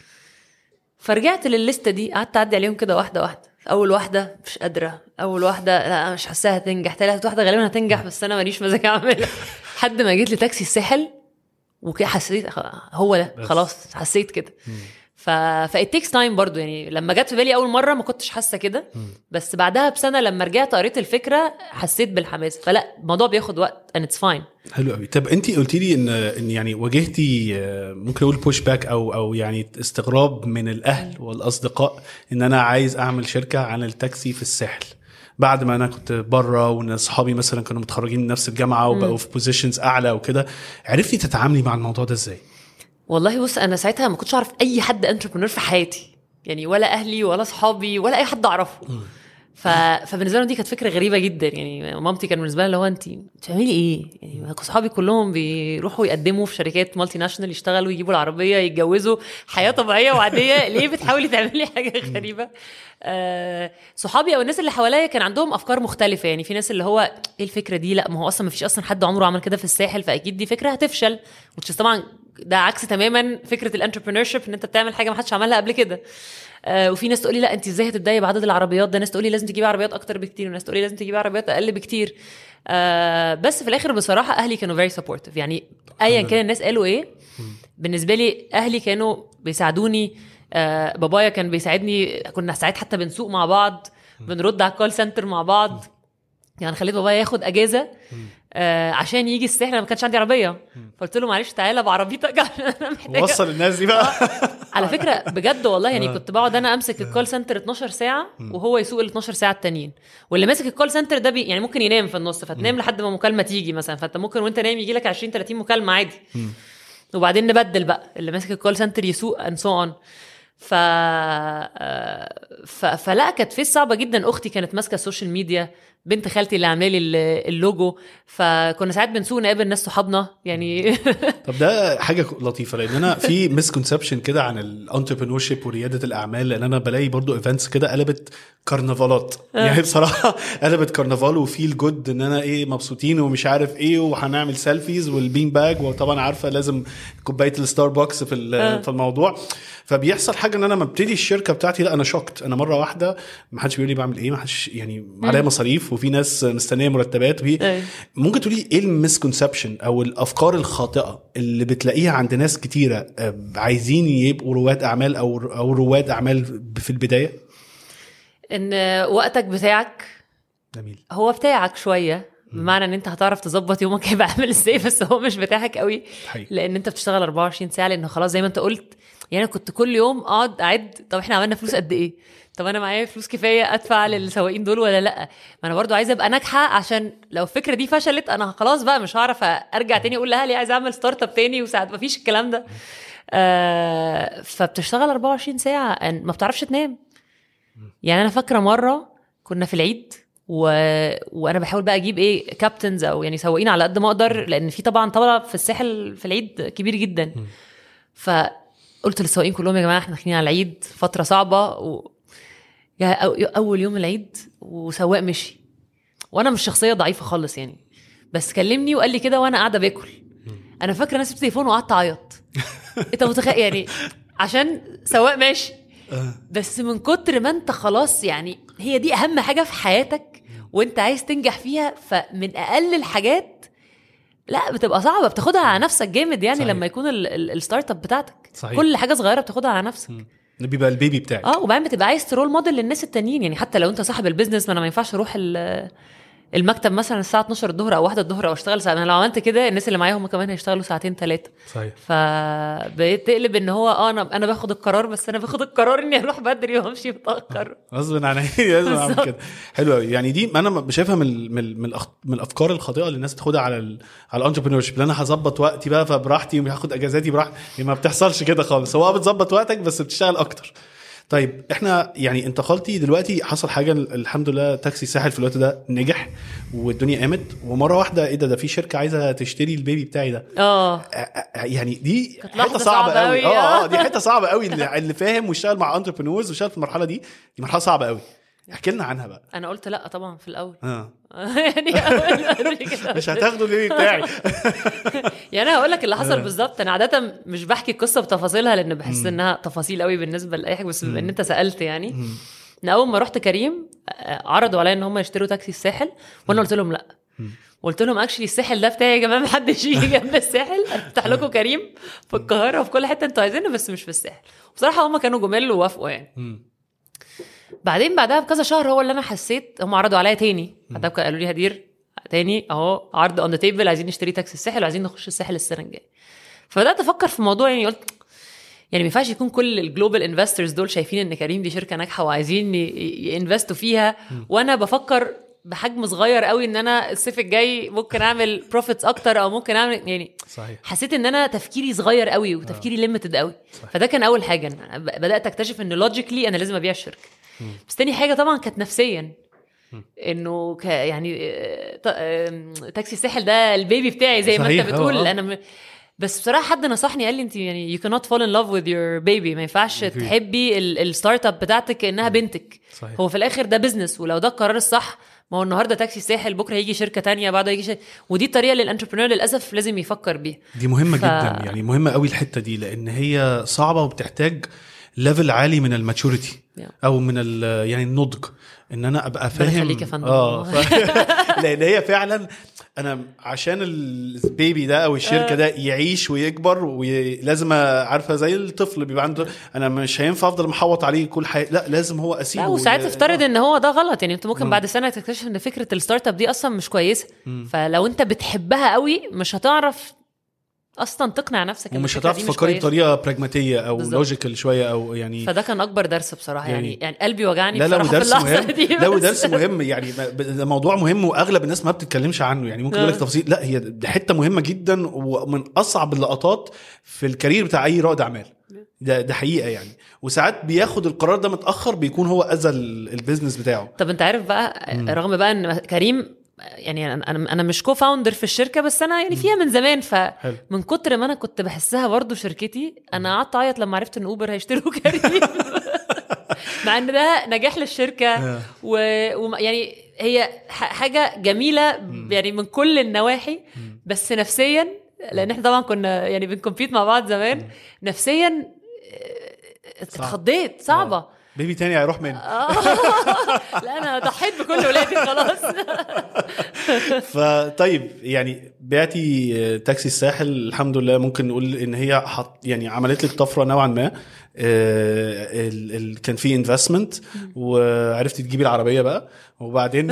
S1: فرجعت للليسته دي قعدت اعدي عليهم كده واحده واحده اول واحده مش قادره اول واحده لا أنا مش حاساها هتنجح تالت واحده غالبا هتنجح بس انا ماليش مزاج اعملها لحد ما جيت لتاكسي الساحل وكده حسيت هو ده
S2: بس.
S1: خلاص حسيت كده ف فايت تيكس تايم برضو يعني لما جت في بالي اول مره ما كنتش حاسه كده بس بعدها بسنه لما رجعت قريت الفكره حسيت بالحماس فلا الموضوع بياخد وقت and it's fine
S2: حلو قوي طب انت قلتي لي ان ان يعني واجهتي آه، ممكن اقول بوش باك او او يعني استغراب من الاهل والاصدقاء ان انا عايز اعمل شركه عن التاكسي في الساحل بعد ما انا كنت بره وان اصحابي مثلا كانوا متخرجين من نفس الجامعه وبقوا في بوزيشنز اعلى وكده عرفتي تتعاملي مع الموضوع ده ازاي
S1: والله بص انا ساعتها ما كنتش اعرف اي حد انتربرنور في حياتي يعني ولا اهلي ولا اصحابي ولا اي حد اعرفه ف... فبالنسبه لهم دي كانت فكره غريبه جدا يعني مامتي كان بالنسبه لها اللي هو انت بتعملي ايه؟ يعني اصحابي كلهم بيروحوا يقدموا في شركات مالتي ناشونال يشتغلوا يجيبوا العربيه يتجوزوا حياه طبيعيه وعاديه ليه بتحاولي تعملي حاجه غريبه؟ آه صحابي او الناس اللي حواليا كان عندهم افكار مختلفه يعني في ناس اللي هو ايه الفكره دي؟ لا ما هو اصلا ما فيش اصلا حد عمره عمل كده في الساحل فاكيد دي فكره هتفشل وتش طبعا ده عكس تماما فكره الانتربرينور ان انت بتعمل حاجه ما حدش عملها قبل كده آه وفي ناس تقول لي لا انت ازاي هتبداي بعدد العربيات ده ناس تقول لي لازم تجيبي عربيات اكتر بكتير وناس تقول لي لازم تجيبي عربيات اقل بكتير آه بس في الاخر بصراحه اهلي كانوا فيري سبورتيف يعني ايا كان الناس قالوا ايه بالنسبه لي اهلي كانوا بيساعدوني آه بابايا كان بيساعدني كنا ساعات حتى بنسوق مع بعض بنرد على الكول سنتر مع بعض يعني خليت بابايا ياخد اجازه آه عشان يجي الساحل انا ما كانش عندي عربيه فقلت له معلش تعالى بعربيتك عشان انا محتاجه
S2: وصل الناس دي بقى
S1: على فكره بجد والله يعني كنت بقعد انا امسك الكول سنتر 12 ساعه وهو يسوق ال 12 ساعه التانيين واللي ماسك الكول سنتر ده بي يعني ممكن ينام في النص فتنام لحد ما مكالمه تيجي مثلا فانت ممكن وانت نايم يجي لك 20 30 مكالمه عادي وبعدين نبدل بقى اللي ماسك الكول سنتر يسوق اند سو اون ف... ف... فلا كانت فيس صعبه جدا اختي كانت ماسكه السوشيال ميديا بنت خالتي اللي عامله لي اللوجو فكنا ساعات بنسوق نقابل ناس صحابنا يعني
S2: طب ده حاجه لطيفه لان انا في مسكونسبشن كده عن الانتربرنور شيب ورياده الاعمال لان انا بلاقي برضو ايفنتس كده قلبت كرنفالات يعني بصراحه قلبت كرنفال وفيل جود ان انا ايه مبسوطين ومش عارف ايه وهنعمل سيلفيز والبين باج وطبعا عارفه لازم كوبايه الستاربكس في في الموضوع فبيحصل حاجه ان انا لما ابتدي الشركه بتاعتي لا انا شوكت انا مره واحده ما حدش بيقول لي بعمل ايه ما حدش يعني عليا مصاريف وفي ناس مستنيه مرتبات وفي ممكن تقولي ايه المسكونسبشن او الافكار الخاطئه اللي بتلاقيها عند ناس كتيره عايزين يبقوا رواد اعمال او او رواد اعمال في البدايه
S1: ان وقتك بتاعك
S2: جميل
S1: هو بتاعك شويه بمعنى ان انت هتعرف تظبط يومك هيبقى عامل ازاي بس هو مش بتاعك قوي
S2: حقيقي.
S1: لان انت بتشتغل 24 ساعه لانه خلاص زي ما انت قلت يعني كنت كل يوم اقعد اعد طب احنا عملنا فلوس قد ايه طب انا معايا فلوس كفايه ادفع للسواقين دول ولا لا ما انا برضو عايزه ابقى ناجحه عشان لو الفكره دي فشلت انا خلاص بقى مش هعرف ارجع تاني اقول لاهلي عايز اعمل ستارت اب تاني وساعات ما فيش الكلام ده آه فبتشتغل 24 ساعه ما بتعرفش تنام يعني انا فاكره مره كنا في العيد و... وانا بحاول بقى اجيب ايه كابتنز او يعني سواقين على قد ما اقدر لان في طبعا طبعا في الساحل في العيد كبير جدا فقلت للسواقين كلهم يا جماعه احنا داخلين على العيد فتره صعبه و... يا اول يوم العيد وسواق مشي وانا مش شخصيه ضعيفه خالص يعني بس كلمني وقال لي كده وانا قاعده باكل انا فاكره نفسي التليفون وقعدت اعيط انت متخيل يعني عشان سواق ماشي بس من كتر ما انت خلاص يعني هي دي اهم حاجه في حياتك وانت عايز تنجح فيها فمن اقل الحاجات لا بتبقى صعبه بتاخدها على نفسك جامد يعني
S2: صحيح.
S1: لما يكون الستارت اب بتاعتك
S2: صحيح.
S1: كل حاجه صغيره بتاخدها على نفسك
S2: ده بيبقى البيبي بتاعك
S1: اه وبعدين بتبقى عايز ترول موديل للناس التانيين يعني حتى لو انت صاحب البيزنس ما انا ما ينفعش اروح المكتب مثلا الساعه 12 الظهر او 1 الظهر او اشتغل ساعه انا لو عملت كده الناس اللي معايا هم كمان هيشتغلوا ساعتين ثلاثه
S2: صحيح
S1: فبتقلب ان هو اه انا انا باخد القرار بس انا باخد القرار اني اروح بدري وامشي متاخر
S2: غصب عن لازم اعمل كده حلو قوي يعني دي انا شايفها من من من, من الافكار الخاطئه اللي الناس بتاخدها على ال على الانتربرينور شيب انا هظبط وقتي بقى فبراحتي وهاخد اجازاتي براحتي ما بتحصلش كده خالص هو بتظبط وقتك بس بتشتغل اكتر طيب احنا يعني انتقلتي دلوقتي حصل حاجه الحمد لله تاكسي الساحل في الوقت ده نجح والدنيا قامت ومره واحده ايه ده ده في شركه عايزه تشتري البيبي بتاعي ده
S1: اه
S2: يعني دي
S1: كانت
S2: حته
S1: لحظة
S2: صعبه
S1: صعبة
S2: قوي
S1: أوي.
S2: اه اه دي حته صعبه قوي اللي, اللي فاهم واشتغل مع انتربرينورز واشتغل في المرحله دي دي مرحله صعبه قوي احكي لنا عنها بقى
S1: انا قلت لا طبعا في الاول
S2: اه
S1: يعني أول كده
S2: مش هتاخدوا البيبي بتاعي
S1: يعني انا هقول لك اللي حصل بالظبط انا عاده مش بحكي القصه بتفاصيلها لان بحس انها تفاصيل قوي بالنسبه لاي حاجه بس بما ان انت سالت يعني من اول ما رحت كريم آه، عرضوا عليا ان هم يشتروا تاكسي الساحل وانا قلت لهم لا قلت لهم اكشلي الساحل ده بتاعي يا جماعه محدش يجي جنب الساحل افتح لكم كريم في القاهره وفي كل حته انتوا عايزينه بس مش في الساحل بصراحه هم كانوا جمال ووافقوا يعني بعدين بعدها بكذا شهر هو اللي انا حسيت هم عرضوا عليا تاني بعدها بك- قالوا لي هدير تاني اهو عرض اون ذا تيبل عايزين نشتري تاكسي الساحل وعايزين نخش الساحل السنه الجايه فبدات افكر في الموضوع يعني قلت يعني ما ينفعش يكون كل الجلوبال انفسترز دول شايفين ان كريم دي شركه ناجحه وعايزين ينفستوا فيها وانا بفكر بحجم صغير قوي ان انا الصيف الجاي ممكن اعمل بروفيتس اكتر او ممكن اعمل يعني
S2: صحيح
S1: حسيت ان انا تفكيري صغير قوي وتفكيري ليميتد قوي فده كان اول حاجه أنا ب- بدات اكتشف ان لوجيكلي انا لازم ابيع الشركه بس تاني حاجه طبعا كانت نفسيا انه ك يعني آه، ط- آم، تاكسي الساحل ده البيبي بتاعي زي ما
S2: صحيح،
S1: انت
S2: آه،
S1: بتقول
S2: آه.
S1: انا م... بس بصراحه حد نصحني قال لي انت يعني you cannot fall in love with your baby ما ينفعش تحبي ال- الستارت اب بتاعتك كانها بنتك
S2: صحيح.
S1: هو في الاخر ده بزنس ولو ده القرار الصح ما هو النهارده تاكسي الساحل بكره هيجي شركه تانية بعده هيجي شركة ودي الطريقه اللي الانتربرينور للاسف لازم يفكر بيها
S2: دي مهمه
S1: ف-
S2: جدا يعني مهمه قوي الحته دي لان هي صعبه وبتحتاج ليفل عالي من الماتشوريتي
S1: Yeah.
S2: او من ال- يعني النضج ان انا ابقى
S1: ربنا
S2: فاهم
S1: يخليك يا فندم.
S2: اه ف... لان هي فعلا انا عشان البيبي ده او الشركه ده يعيش ويكبر ولازم عارفه زي الطفل بيبقى عنده انا مش هينفع افضل محوط عليه كل حاجه لا لازم هو اسيبه
S1: لا وساعات
S2: ي-
S1: تفترض
S2: آه.
S1: ان هو ده غلط يعني انت ممكن بعد سنه تكتشف ان فكره الستارت اب دي اصلا مش كويسه فلو انت بتحبها قوي مش هتعرف اصلا تقنع نفسك إن
S2: ومش
S1: الفكرة
S2: هتعرف
S1: دي مش
S2: تفكري
S1: كويسة.
S2: بطريقه براجماتيه او
S1: بالظبط.
S2: لوجيكال شويه او يعني
S1: فده كان اكبر درس بصراحه يعني
S2: يعني-
S1: يعني قلبي وجعني
S2: لا لا
S1: بصراحه في
S2: ودرس
S1: اللحظه
S2: مهم
S1: دي
S2: لا
S1: بس.
S2: ودرس مهم يعني ما- ب- ده موضوع مهم واغلب الناس ما بتتكلمش عنه يعني ممكن يقول لك
S1: آه.
S2: تفاصيل لا هي دي حته مهمه جدا ومن اصعب اللقطات في الكارير بتاع اي رائد اعمال ده ده حقيقه يعني وساعات بياخد القرار ده متاخر بيكون هو اذى ال- البيزنس بتاعه
S1: طب انت عارف بقى رغم بقى ان كريم يعني انا انا أنا مش كو فاوندر في الشركه بس انا يعني فيها من زمان فمن كتر ما انا كنت بحسها برضو شركتي انا قعدت اعيط لما عرفت ان اوبر هيشتروا كريم مع ان ده نجاح للشركه و... و... يعني هي ح- حاجه جميله يعني من كل النواحي بس نفسيا لان احنا طبعا كنا يعني بنكمبيت مع بعض زمان نفسيا اه، اتخضيت صعبه
S2: بيبي تاني هيروح مني
S1: لا انا ضحيت بكل ولادي خلاص
S2: فطيب يعني بعتي آه، تاكسي الساحل الحمد لله ممكن نقول ان هي حط يعني عملت لك طفره نوعا ما آه، ال ال كان في انفستمنت وعرفتي تجيبي العربيه بقى وبعدين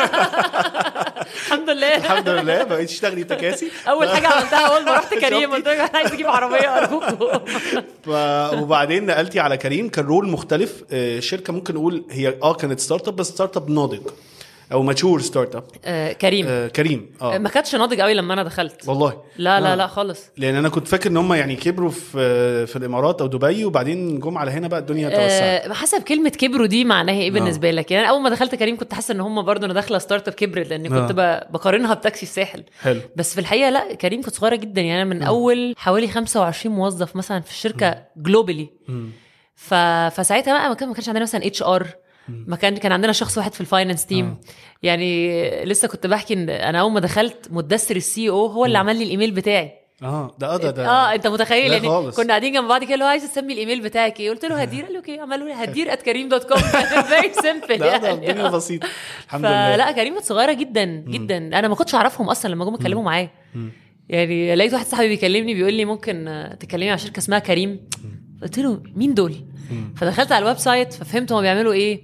S1: الحمد لله
S2: الحمد لله بقيتي تشتغلي تكاسي
S1: اول حاجه عملتها اول ما رحت كريم
S2: شفتي؟
S1: قلت له انا عايز اجيب عربيه ارجوكم
S2: ف... وبعدين نقلتي على كريم كان رول مختلف آه، الشركه ممكن نقول هي اه كانت ستارت اب بس ستارت اب ناضج او ماتشور ستارت اب
S1: آه، كريم
S2: آه، كريم اه
S1: ما كانتش ناضج قوي لما انا دخلت
S2: والله
S1: لا
S2: آه.
S1: لا لا خالص
S2: لان انا كنت فاكر ان هم يعني كبروا في في الامارات او دبي وبعدين جم على هنا بقى الدنيا توسعت
S1: آه، حسب كلمه كبروا دي معناها ايه بالنسبه لك يعني أنا اول ما دخلت كريم كنت حاسه ان هم برضو انا داخله ستارت اب كبرت لاني كنت ب- بقارنها بتاكسي الساحل
S2: حلو
S1: بس في الحقيقه لا كريم كانت صغيره جدا يعني انا من اول حوالي 25 موظف مثلا في الشركه جلوبالي ف... فساعتها بقى ما كان- ما كانش عندنا مثلا اتش ار ما كان كان عندنا شخص واحد في الفاينانس تيم يعني لسه كنت بحكي ان انا اول ما دخلت مدثر السي او هو اللي عمل لي الايميل بتاعي
S2: اه ده اه ده ده
S1: اه انت متخيل
S2: لا
S1: يعني
S2: خالص.
S1: كنا قاعدين جنب بعض كده اللي هو عايز تسمي الايميل بتاعك ايه قلت له هدير قال له اوكي عملوا لي هدير ات كريم دوت كوم فيري سمبل
S2: لا ده الدنيا
S1: يعني
S2: بسيطه الحمد لله
S1: فلا كريم كانت صغيره جدا جدا انا ما كنتش اعرفهم اصلا لما جم اتكلموا معايا يعني لقيت واحد صاحبي بيكلمني بيقول لي ممكن آه، تكلمي عن شركه اسمها كريم قلت له مين دول فدخلت على الويب سايت ففهمت هما بيعملوا ايه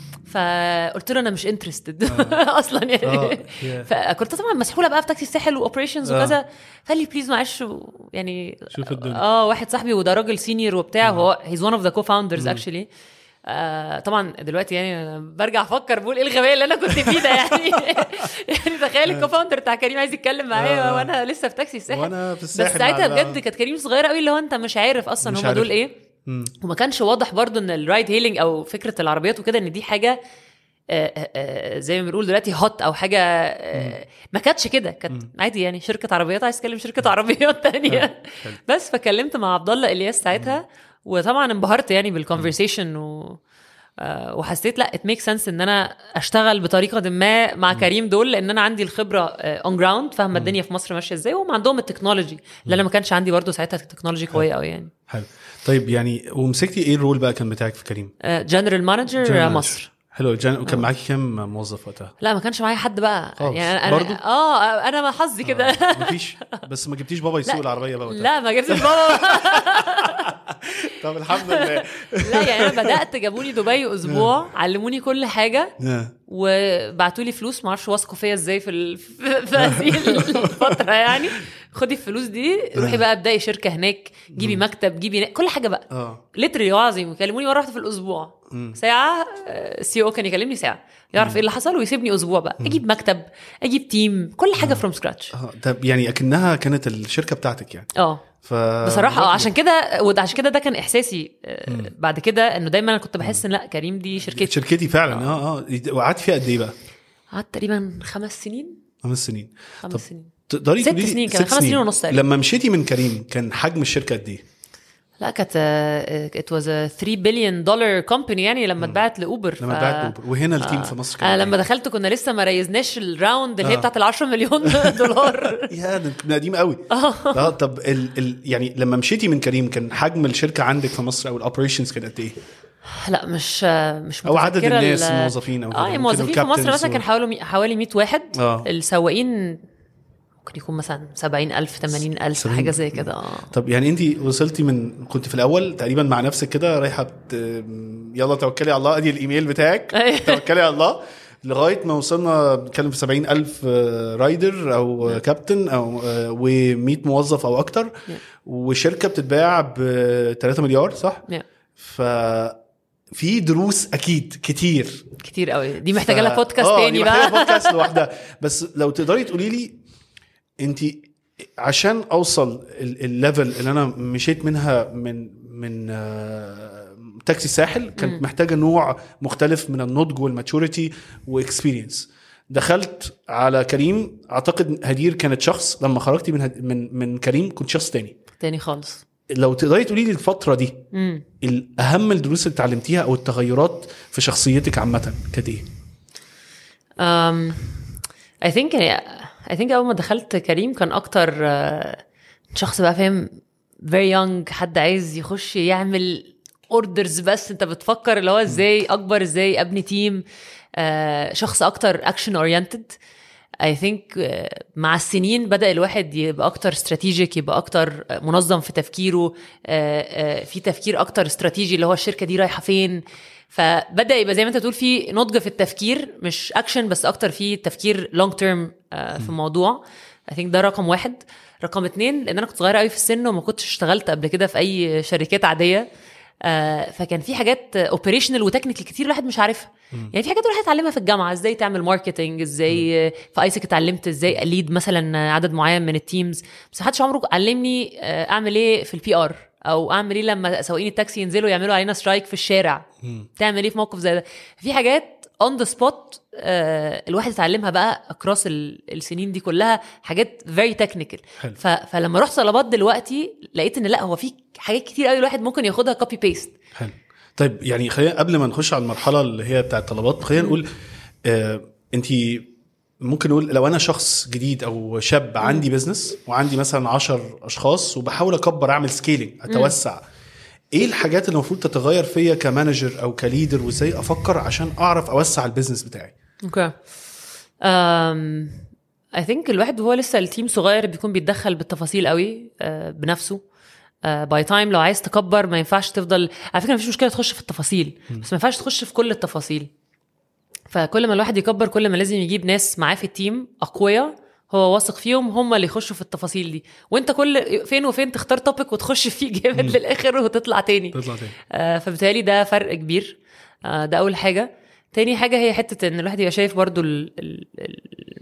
S1: فقلت له انا مش انترستد اصلا يعني
S2: آه، yeah.
S1: فكنت طبعا مسحوله بقى في تاكسي الساحل واوبريشنز
S2: آه.
S1: وكذا فقال لي بليز معلش و- يعني
S2: شوف الدنيا.
S1: اه واحد صاحبي وده راجل سينيور وبتاع هو هيز ون اوف ذا كو فاوندرز اكشلي طبعا دلوقتي يعني أنا برجع افكر بقول ايه الغباء اللي انا كنت فيه ده يعني يعني تخيل الكو فاوندر بتاع كريم عايز يتكلم معايا
S2: آه.
S1: وانا لسه في تاكسي الساحل
S2: وانا في
S1: بس
S2: الساحل
S1: ساعتها
S2: مع-
S1: بجد كانت كريم صغيره قوي اللي هو انت مش عارف اصلا
S2: مش
S1: هم
S2: عارف.
S1: دول ايه
S2: مم.
S1: وما كانش واضح برضو ان الرايد هيلينج او فكره العربيات وكده ان دي حاجه آه، آه، آه، زي ما بنقول دلوقتي هوت او حاجه آه، ما كانتش كده كانت عادي يعني شركه عربيات عايز تكلم شركه عربيات تانية بس فكلمت مع عبد الله الياس ساعتها وطبعا انبهرت يعني بالكونفرسيشن و آه، وحسيت لا ات ميك سنس ان انا اشتغل بطريقه ما مع كريم دول لان انا عندي الخبره اون جراوند فاهمه الدنيا في مصر ماشيه ازاي وهم عندهم التكنولوجي اللي انا ما كانش عندي برضو ساعتها التكنولوجي قويه قوي يعني
S2: حلو طيب يعني ومسكتي ايه الرول بقى كان بتاعك في كريم؟
S1: جنرال مانجر
S2: General
S1: مصر
S2: حلو جن... وكان معاكي كام موظف وقتها؟
S1: لا ما كانش معايا حد بقى
S2: خالص.
S1: يعني انا
S2: برضو؟
S1: اه انا ما حظي كده
S2: مفيش بس ما جبتيش بابا يسوق العربيه بقى وقتها
S1: لا ما جبتش بابا
S2: طب الحمد لله
S1: لا يعني انا بدات جابوني دبي اسبوع علموني كل حاجه وبعتوا لي فلوس ما اعرفش واثقوا فيا ازاي في ال... في في هذه الفتره يعني خدي الفلوس دي روحي بقى ابداي شركه هناك جيبي مكتب جيبي نا- كل حاجه بقى
S2: اه
S1: ليتري عظيم يكلموني مره واحده في الاسبوع ساعه السي او كان يكلمني ساعه يعرف ايه اللي حصل ويسيبني اسبوع بقى اجيب مكتب اجيب تيم كل حاجه فروم سكراتش
S2: آه، طب يعني اكنها كانت الشركه بتاعتك يعني
S1: اه
S2: ف
S1: بصراحه اه عشان كده وده عشان كده ده كان احساسي آه، بعد كده انه دايما انا كنت بحس ان لا كريم دي شركتي
S2: شركتي فعلا اه اه وقعدت فيها قد ايه بقى؟
S1: قعدت تقريبا خمس سنين
S2: خمس سنين
S1: خمس
S2: طب
S1: سنين
S2: تقدري
S1: ست
S2: تقولي لي-
S1: سنين كمان،
S2: ست
S1: خمس سنين ونص تقريبا.
S2: لما مشيتي من كريم كان حجم الشركه قد ايه؟
S1: لا كانت ات واز 3 بليون دولار كومباني يعني لما اتباعت لاوبر
S2: لما اتباعت اوبر وهنا التيم في مصر كان
S1: انا
S2: قد
S1: لما دخلت كنا لسه ما ريزناش الراوند اللي هي
S2: آه.
S1: بتاعت ال 10 مليون دولار
S2: إيه؟ يا ده كنا قديم قوي اه طب ال ال يعني لما مشيتي من كريم كان حجم الشركه عندك في مصر او الاوبريشنز كان قد ايه؟
S1: لا مش مش
S2: أو عدد
S1: متذكرة
S2: الناس
S1: ال-
S2: الموظفين أو كده.
S1: اه
S2: ممكن
S1: الموظفين في مصر
S2: الكابتنز
S1: مثلا
S2: و-
S1: كان حوالي مي- حوالي 100 واحد
S2: آه.
S1: السواقين ممكن يكون مثلا 70000 80000
S2: سبعين.
S1: حاجه زي كده اه
S2: طب يعني انت وصلتي من كنت في الاول تقريبا مع نفسك كده رايحه بت... يلا توكلي على الله ادي الايميل بتاعك
S1: أيوة.
S2: توكلي على الله لغايه ما وصلنا بنتكلم في 70 الف رايدر او كابتن او و100 موظف او اكتر وشركه بتتباع ب 3 مليار صح؟
S1: Yeah.
S2: ف في دروس اكيد كتير
S1: كتير قوي دي محتاجه لها
S2: ف-
S1: بودكاست
S2: آه،
S1: تاني
S2: دي محتاجة
S1: بقى
S2: بودكاست لوحدها بس لو تقدري تقولي لي انت عشان اوصل ال- الليفل اللي انا مشيت منها من من آه، تاكسي الساحل كانت محتاجه نوع مختلف من النضج والماتوريتي واكسبيرينس دخلت على كريم اعتقد هدير كانت شخص لما خرجتي من هد- من من كريم كنت شخص تاني
S1: تاني خالص
S2: لو تقدري تقولي لي الفتره دي
S1: امم
S2: الاهم الدروس اللي اتعلمتيها او التغيرات في شخصيتك عامه كانت ايه؟
S1: um, I think I think اول ما دخلت كريم كان اكتر آه، شخص بقى فاهم very young حد عايز يخش يعمل اوردرز بس انت بتفكر اللي هو ازاي اكبر ازاي ابني تيم شخص اكتر اكشن اورينتد I think آه، مع السنين بدأ الواحد يبقى أكتر استراتيجيك يبقى أكتر آه، منظم في تفكيره آه، آه، في تفكير أكتر استراتيجي اللي هو الشركة دي رايحة فين فبدأ يبقى زي ما أنت تقول في نضج في التفكير مش أكشن بس أكتر في تفكير لونج تيرم في الموضوع I think ده رقم واحد رقم اتنين لأن أنا كنت صغيرة قوي في السن وما كنتش اشتغلت قبل كده في أي شركات عادية آه، فكان في حاجات اوبريشنال وتكنيكال كتير الواحد مش عارفها يعني في حاجات الواحد اتعلمها في الجامعه ازاي تعمل ماركتنج ازاي في ايسك اتعلمت ازاي اليد مثلا عدد معين من التيمز بس محدش عمره علمني آه، اعمل ايه في البي ار او اعمل ايه لما سواقين التاكسي ينزلوا يعملوا علينا سترايك في الشارع تعمل ايه في موقف زي ده في حاجات اون ذا سبوت الواحد اتعلمها بقى اكروس السنين دي كلها حاجات فيري تكنيكال
S2: حلو.
S1: فلما رحت طلبات دلوقتي لقيت ان لا هو في حاجات كتير قوي الواحد ممكن ياخدها كوبي بيست
S2: حلو طيب يعني خلينا قبل ما نخش على المرحله اللي هي بتاعه الطلبات خلينا نقول آه انت ممكن نقول لو انا شخص جديد او شاب عندي بزنس وعندي مثلا 10 اشخاص وبحاول اكبر اعمل سكيلينج اتوسع ايه الحاجات اللي المفروض تتغير فيا كمانجر او كليدر وازاي افكر عشان اعرف اوسع البيزنس بتاعي
S1: اوكي um, I think الواحد وهو لسه التيم صغير بيكون بيتدخل بالتفاصيل قوي uh, بنفسه باي تايم لو عايز تكبر ما ينفعش تفضل على فكره مفيش مشكله تخش في التفاصيل بس ما ينفعش تخش في كل التفاصيل فكل ما الواحد يكبر كل ما لازم يجيب ناس معاه في التيم اقوياء هو واثق فيهم هم اللي يخشوا في التفاصيل دي وانت كل فين وفين تختار توبيك وتخش فيه جامد للاخر وتطلع تاني
S2: تطلع تاني
S1: آه، فبالتالي ده فرق كبير آه، ده اول حاجه تاني حاجه هي حته ان الواحد يبقى شايف برضو ال ال ال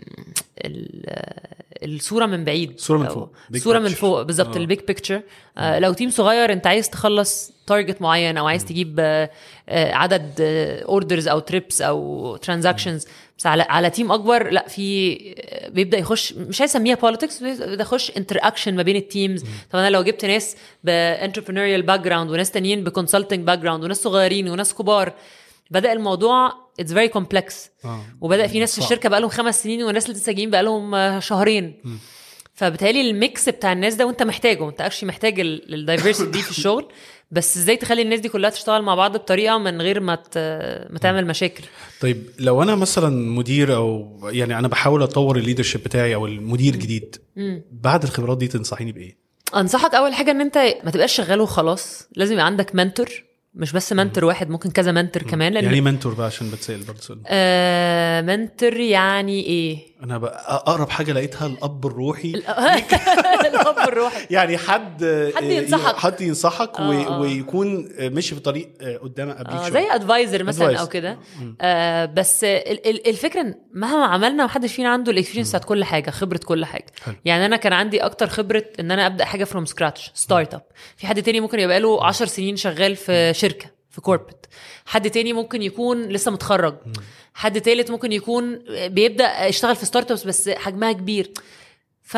S1: ال الصوره من بعيد
S2: صورة من
S1: أو
S2: فوق. Big
S1: صوره من
S2: picture.
S1: فوق بالظبط
S2: آه.
S1: البيج بيكتشر لو تيم صغير انت عايز تخلص تارجت معين او عايز تجيب آه، آه، عدد اوردرز او تريبس او ترانزاكشنز بس على على تيم اكبر لا في آه، بيبدا يخش مش عايز اسميها بوليتكس بيبدا يخش انتر اكشن ما بين التيمز طب انا لو جبت ناس بانتربرينوريال باك جراوند وناس تانيين بكونسلتنج باك جراوند وناس صغيرين وناس كبار بدا الموضوع اتس فيري كومبلكس
S2: آه.
S1: وبدا في ناس في
S2: صعب.
S1: الشركه بقالهم خمس سنين وناس لسه جايين بقالهم آه، شهرين فبالتالي الميكس بتاع الناس ده وانت محتاجه انت اكشلي محتاج الدايفرسيتي دي في الشغل بس ازاي تخلي الناس دي كلها تشتغل مع بعض بطريقه من غير ما ت- ما تعمل مشاكل
S2: طيب لو انا مثلا مدير او يعني انا بحاول اطور الليدرشيب بتاعي او المدير جديد بعد الخبرات دي تنصحيني بايه؟
S1: انصحك اول حاجه ان انت ما تبقاش شغال وخلاص لازم يبقى عندك منتور مش بس منتور واحد ممكن كذا منتور كمان لان
S2: يعني منتور بقى عشان بتسال برضه سؤال.
S1: آه منتور يعني ايه
S2: انا بقى اقرب حاجه لقيتها الاب الروحي
S1: الاب الروحي
S2: يعني حد
S1: حد ينصحك.
S2: حد ينصحك
S1: آه،
S2: وي-
S1: آه.
S2: ويكون ماشي في طريق قدامك قبليك
S1: آه
S2: شوية.
S1: زي ادفايزر مثلا
S2: Advisor.
S1: او كده آه بس ال- ال- الفكره إن مهما عملنا محدش فينا عنده الاكسبيرينس بتاعت كل حاجه خبره كل حاجه
S2: حلو.
S1: يعني انا كان عندي اكتر خبره ان انا ابدا حاجه فروم سكراتش ستارت اب في حد تاني ممكن يبقى له 10 سنين شغال في شركه في كوربت حد تاني ممكن يكون لسه متخرج حد تالت ممكن يكون بيبدا يشتغل في ستارت ابس بس حجمها كبير ف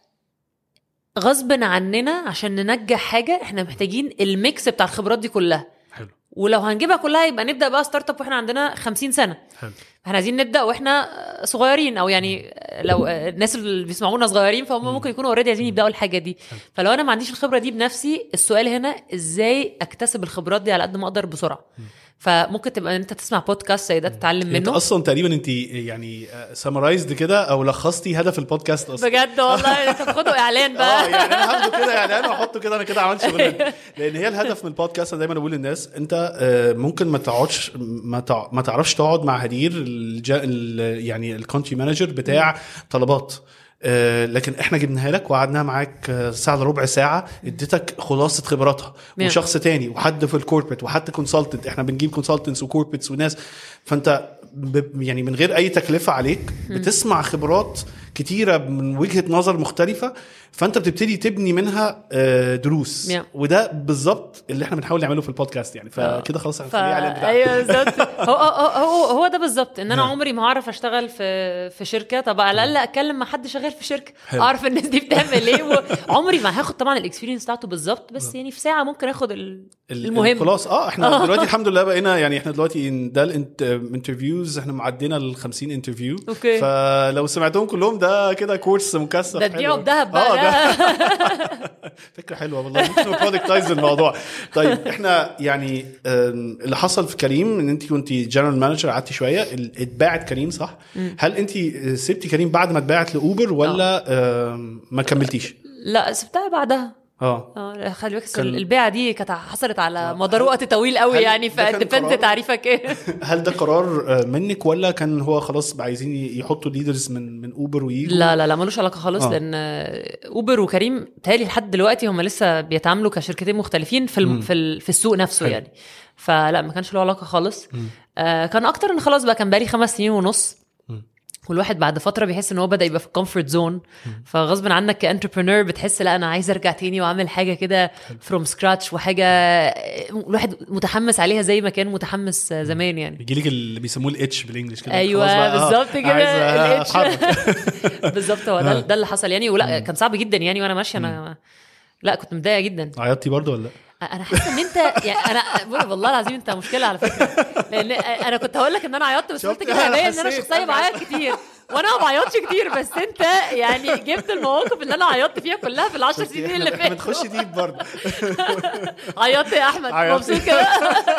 S1: غصب عننا عشان ننجح حاجه احنا محتاجين الميكس بتاع الخبرات دي كلها
S2: حلو
S1: ولو هنجيبها كلها يبقى نبدا بقى ستارت اب واحنا عندنا 50 سنه
S2: حلو
S1: احنا عايزين نبدا واحنا صغيرين او يعني لو الناس اللي بيسمعونا صغيرين فهم ممكن يكونوا اوريدي عايزين يبداوا الحاجه دي فلو انا ما عنديش الخبره دي بنفسي السؤال هنا ازاي اكتسب الخبرات دي على قد ما اقدر بسرعه فممكن تبقى انت تسمع بودكاست زي ده تتعلم
S2: انت
S1: منه
S2: اصلا تقريبا انت يعني سمرايزد كده او لخصتي هدف البودكاست اصلا
S1: بجد والله انت بتاخده اعلان
S2: اه
S1: بقى
S2: يعني انا هاخده كده يعني انا واحطه كده انا كده عملت شغلانه لان هي الهدف من البودكاست انا دايما بقول للناس انت آه، ممكن ما تقعدش ما تع- ما تعرفش تقعد مع هدير الجا ال- يعني الكونتري مانجر بتاع طلبات آه، لكن احنا جبناها لك وقعدناها معاك آه، ساعه الا ربع ساعه اديتك خلاصه خبراتها
S1: مية.
S2: وشخص تاني وحد في الكوربت وحد كونسلتنت احنا بنجيب كونسلتنتس وكوربتس وناس فانت ب- يعني من غير اي تكلفه عليك بتسمع خبرات كتيره من وجهه نظر مختلفه فانت بتبتدي تبني منها آه، دروس
S1: Yeah.
S2: وده بالظبط اللي احنا بنحاول نعمله في البودكاست يعني فكده خلاص
S1: ف...
S2: هنخليه اعلان بتاعنا
S1: ايوه بالظبط هو هو هو, هو ده بالظبط ان انا
S2: نعم.
S1: عمري ما هعرف اشتغل في في شركه طب على الاقل اتكلم مع حد شغال في شركه
S2: حلو.
S1: اعرف الناس دي بتعمل ايه وعمري ما هاخد طبعا الاكسبيرينس بتاعته بالظبط بس يعني في ساعه ممكن اخد ال...
S2: ال-
S1: المهم
S2: خلاص اه احنا دلوقتي الحمد لله بقينا يعني احنا دلوقتي إن ده الانترفيوز احنا معدينا ال 50 انترفيو
S1: أوكي.
S2: فلو سمعتهم كلهم ده كده كورس مكثف
S1: ده
S2: حلو.
S1: تبيعه بذهب بقى
S2: اه ده
S1: ده.
S2: فكره حلوه والله ممكن برودكتايز الموضوع طيب احنا يعني آم، اللي حصل في كريم ان انت كنت جنرال مانجر قعدتي شويه ال- اتباعت كريم صح هل انت سبتي كريم بعد ما اتباعت لاوبر ولا آم، ما كملتيش
S1: لا سبتها بعدها
S2: اه
S1: اه خلي بالك
S2: كان-
S1: البيعه دي كانت حصلت على مدار وقت طويل قوي
S2: هل
S1: يعني
S2: ده كان
S1: فديبند
S2: قرار؟
S1: تعريفك ايه
S2: هل ده قرار آه، منك ولا كان هو خلاص بقى عايزين يحطوا ليدرز من من اوبر ويجوا
S1: لا لا لا ملوش علاقه خالص
S2: آه.
S1: آه. لان اوبر وكريم تالي لحد دلوقتي هم لسه بيتعاملوا كشركتين مختلفين في الم... في, ال... في السوق نفسه
S2: حلو.
S1: يعني فلا ما كانش له علاقه خالص آه كان اكتر ان خلاص بقى كان بقالي خمس سنين ونص والواحد بعد فتره بيحس ان هو بدا يبقى في الكومفورت زون فغصب عنك كانتربرنور بتحس لا انا عايز ارجع تاني واعمل حاجه كده فروم سكراتش وحاجه الواحد متحمس عليها زي ما كان متحمس زمان يعني
S2: بيجي لك اللي بيسموه الاتش بالانجلش كده
S1: ايوه
S2: خلاص بقى، آه،
S1: بالظبط كده
S2: عايز
S1: الاتش.
S2: اتحرك
S1: بالظبط هو ده ده اللي حصل يعني ولا كان صعب جدا يعني وانا ماشيه انا لا كنت متضايقه جدا
S2: عيطتي برضو ولا لا؟
S1: انا حاسه ان انت يعني انا بقول والله العظيم انت مشكله على فكره لان انا كنت هقول لك ان انا عيطت بس قلت
S2: شفت؟
S1: كده
S2: أنا
S1: هبين ان انا
S2: حسيت.
S1: شخصيه بعيط كتير وانا ما بعيطش كتير بس انت يعني جبت المواقف اللي انا عيطت فيها كلها في العشر سنين اللي
S2: احنا بنخش
S1: فاتوا
S2: ديب برضه
S1: عيطت يا احمد
S2: عيطت.
S1: مبسوط كده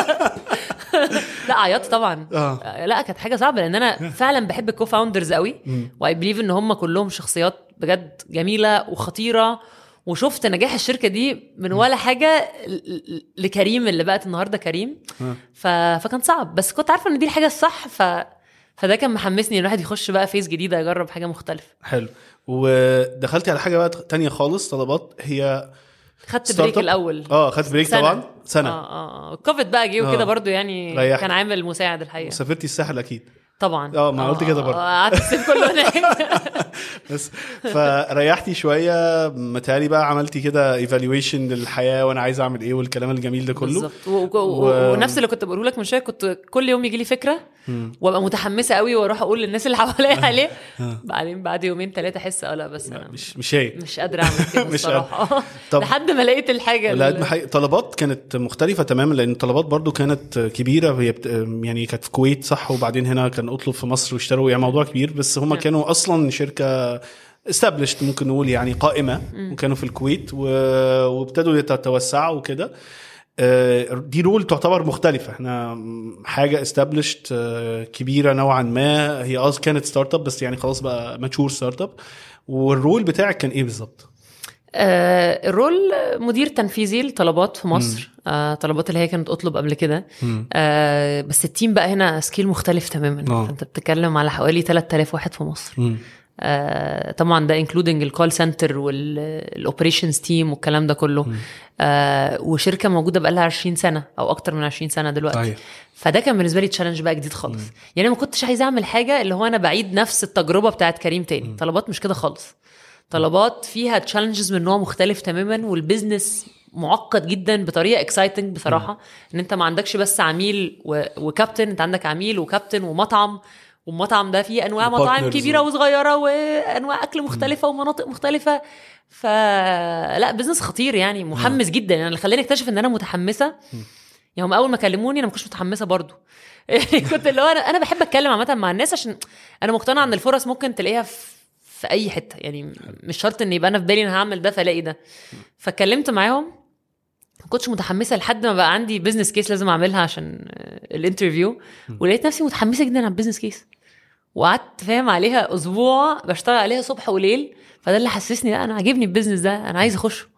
S1: لا عيطت طبعا
S2: اه
S1: لا كانت حاجه صعبه لان انا فعلا بحب الكو فاوندرز قوي واي بليف ان هم كلهم شخصيات بجد جميله وخطيره وشفت نجاح الشركه دي من ولا حاجه ل- ل- لكريم اللي بقت النهارده كريم ف... فكان صعب بس كنت عارفه ان دي الحاجه الصح ف فده كان محمسني ان الواحد يخش بقى فيس جديده يجرب حاجه مختلفه
S2: حلو ودخلتي على حاجه بقى تانية خالص طلبات هي
S1: خدت
S2: ستارت
S1: بريك
S2: اب؟
S1: الاول
S2: اه خدت بريك
S1: سنة.
S2: طبعا سنه
S1: اه اه اه كوفيد بقى جه وكده
S2: آه.
S1: برضو يعني
S2: ريحت.
S1: كان عامل مساعد الحقيقه
S2: سافرتي الساحل اكيد
S1: طبعا
S2: آه، ما قلت كده برضو.
S1: آه، قعدت الصيف كله هناك
S2: بس فريحتي شويه متهيألي بقى عملتي كده ايفالويشن للحياه وانا عايز اعمل ايه والكلام الجميل ده كله
S1: بالظبط و... و...
S2: و-
S1: و... ونفس اللي كنت بقوله لك من شويه كنت كل يوم يجي لي فكره وابقى متحمسه قوي واروح اقول للناس اللي حواليا عليه بعدين بعد يومين ثلاثه احس اه لا بس انا
S2: مش مش هي
S1: مش قادره اعمل كده
S2: مش
S1: الصراحه
S2: طب-
S1: لحد ما لقيت الحاجه
S2: لا
S1: اللي-
S2: حقيقة طلبات كانت مختلفة تماما لأن طلبات برضو كانت كبيرة هي بت... يعني كانت في الكويت صح وبعدين هنا كان أطلب في مصر واشتروا يعني موضوع كبير بس هم
S1: نعم.
S2: كانوا أصلا شركة استابلشت ممكن نقول يعني قائمة وكانوا في الكويت و... وابتدوا يتوسعوا وكده آه، دي رول تعتبر مختلفة احنا حاجة استابلشت كبيرة نوعا ما هي اه كانت ستارت اب بس يعني خلاص بقى ماتشور ستارت اب والرول بتاعك كان ايه بالظبط؟
S1: آه الرول مدير تنفيذي لطلبات في مصر آه طلبات اللي هي كانت اطلب قبل كده آه بس التيم بقى هنا سكيل مختلف تماما
S2: آه.
S1: انت بتتكلم على حوالي 3000 واحد في مصر
S2: مم.
S1: آه طبعا ده انكلودنج الكول سنتر والاوبريشنز تيم والكلام ده كله آه وشركه موجوده بقى لها 20 سنه او اكتر من 20 سنه دلوقتي
S2: صحيح.
S1: فده كان بالنسبه لي تشالنج بقى جديد خالص يعني ما كنتش عايزه اعمل حاجه اللي هو انا بعيد نفس التجربه بتاعت كريم تاني طلبات مش كده خالص طلبات فيها تشالنجز من نوع مختلف تماما والبيزنس معقد جدا بطريقه اكسايتنج بصراحه ان انت ما عندكش بس عميل و... وكابتن انت عندك عميل وكابتن ومطعم والمطعم ده فيه انواع مطاعم
S2: وpartners
S1: كبيره
S2: و-
S1: وصغيره وانواع اكل مختلفه ومناطق مختلفه فلا بزنس خطير يعني محمس جدا يعني اللي خلاني اكتشف ان انا متحمسه يعني هم اول ما كلموني انا ما كنتش متحمسه برضو يعني كنت اللي هو انا انا بحب اتكلم عامه مع الناس عشان انا مقتنعه ان الفرص ممكن تلاقيها في في اي حته يعني مش شرط ان يبقى انا في بالي انا هعمل ده فالاقي ده فاتكلمت معاهم ما كنتش متحمسه لحد ما بقى عندي بزنس كيس لازم اعملها عشان آه، الانترفيو ولقيت نفسي متحمسه جدا على البزنس كيس وقعدت فاهم عليها اسبوع بشتغل عليها صبح وليل فده اللي حسسني لا انا عاجبني البيزنس ده انا عايز اخشه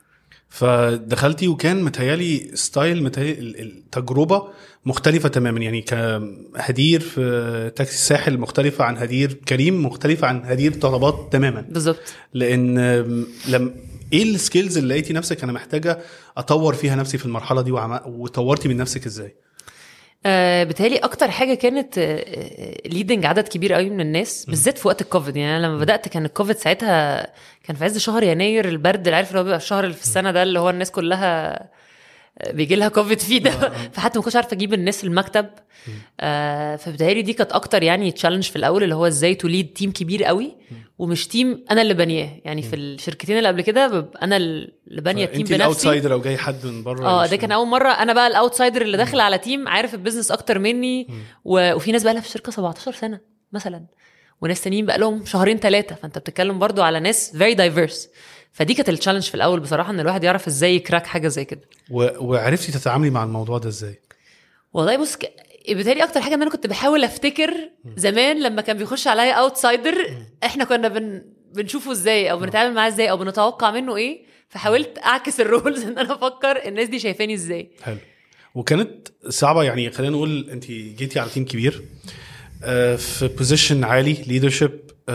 S2: فدخلتي وكان متهيالي ستايل متهيالي ال- التجربه مختلفه تماما يعني كهدير في تاكسي الساحل مختلفه عن هدير كريم مختلفه عن هدير طلبات تماما
S1: بالظبط
S2: لان لم ايه السكيلز اللي لقيتي نفسك انا محتاجه اطور فيها نفسي في المرحله دي وعم... وطورتي من نفسك ازاي
S1: آه بتهيألي اكتر حاجه كانت ليدنج عدد كبير قوي من الناس بالذات في وقت الكوفيد يعني أنا لما بدات كان الكوفيد ساعتها كان في عز شهر يناير البرد اللي عارف اللي هو بيبقى الشهر اللي في السنه ده اللي هو الناس كلها بيجي لها كوفيد فيه ده فحتى ما كنتش عارفه اجيب الناس المكتب آه فبتهيألي دي كانت اكتر يعني تشالنج في الاول اللي هو ازاي توليد تيم كبير قوي ومش تيم انا اللي بانياه يعني في الشركتين اللي قبل كده ببقى انا اللي بانيه التيم
S2: انت
S1: بنفسي
S2: الاوتسايدر او جاي حد من بره
S1: اه
S2: مش-
S1: ده كان اول مره انا بقى الاوتسايدر اللي داخل على تيم عارف البيزنس اكتر مني و... وفي ناس بقى لها في الشركه 17 سنه مثلا وناس تانيين بقى لهم شهرين ثلاثه فانت بتتكلم برضو على ناس فيري دايفيرس فدي كانت التشالنج في الاول بصراحه ان الواحد يعرف ازاي يكراك حاجه زي كده
S2: و... وعرفتي تتعاملي مع الموضوع ده ازاي
S1: والله بص ك... بالتالي اكتر حاجه ان انا كنت بحاول افتكر زمان لما كان بيخش عليا اوتسايدر احنا كنا بن... بنشوفه ازاي او بنتعامل معاه ازاي او بنتوقع منه ايه فحاولت اعكس الرولز ان انا افكر الناس دي شايفاني ازاي
S2: حلو وكانت صعبه يعني خلينا نقول انت جيتي على تيم كبير آه، في بوزيشن عالي ليدرشيب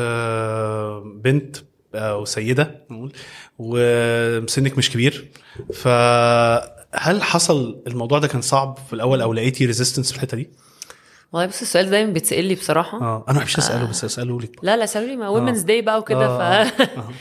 S2: بنت او سيده نقول وسنك مش كبير فهل حصل الموضوع ده كان صعب في الاول او لقيتي ريزيستنس في الحته دي؟
S1: والله بص السؤال ده دايما بيتسال لي بصراحه
S2: اه انا ما بحبش اساله بس اساله لك
S1: لا لا سالوا لي ما وومنز داي بقى وكده
S2: آه.
S1: ف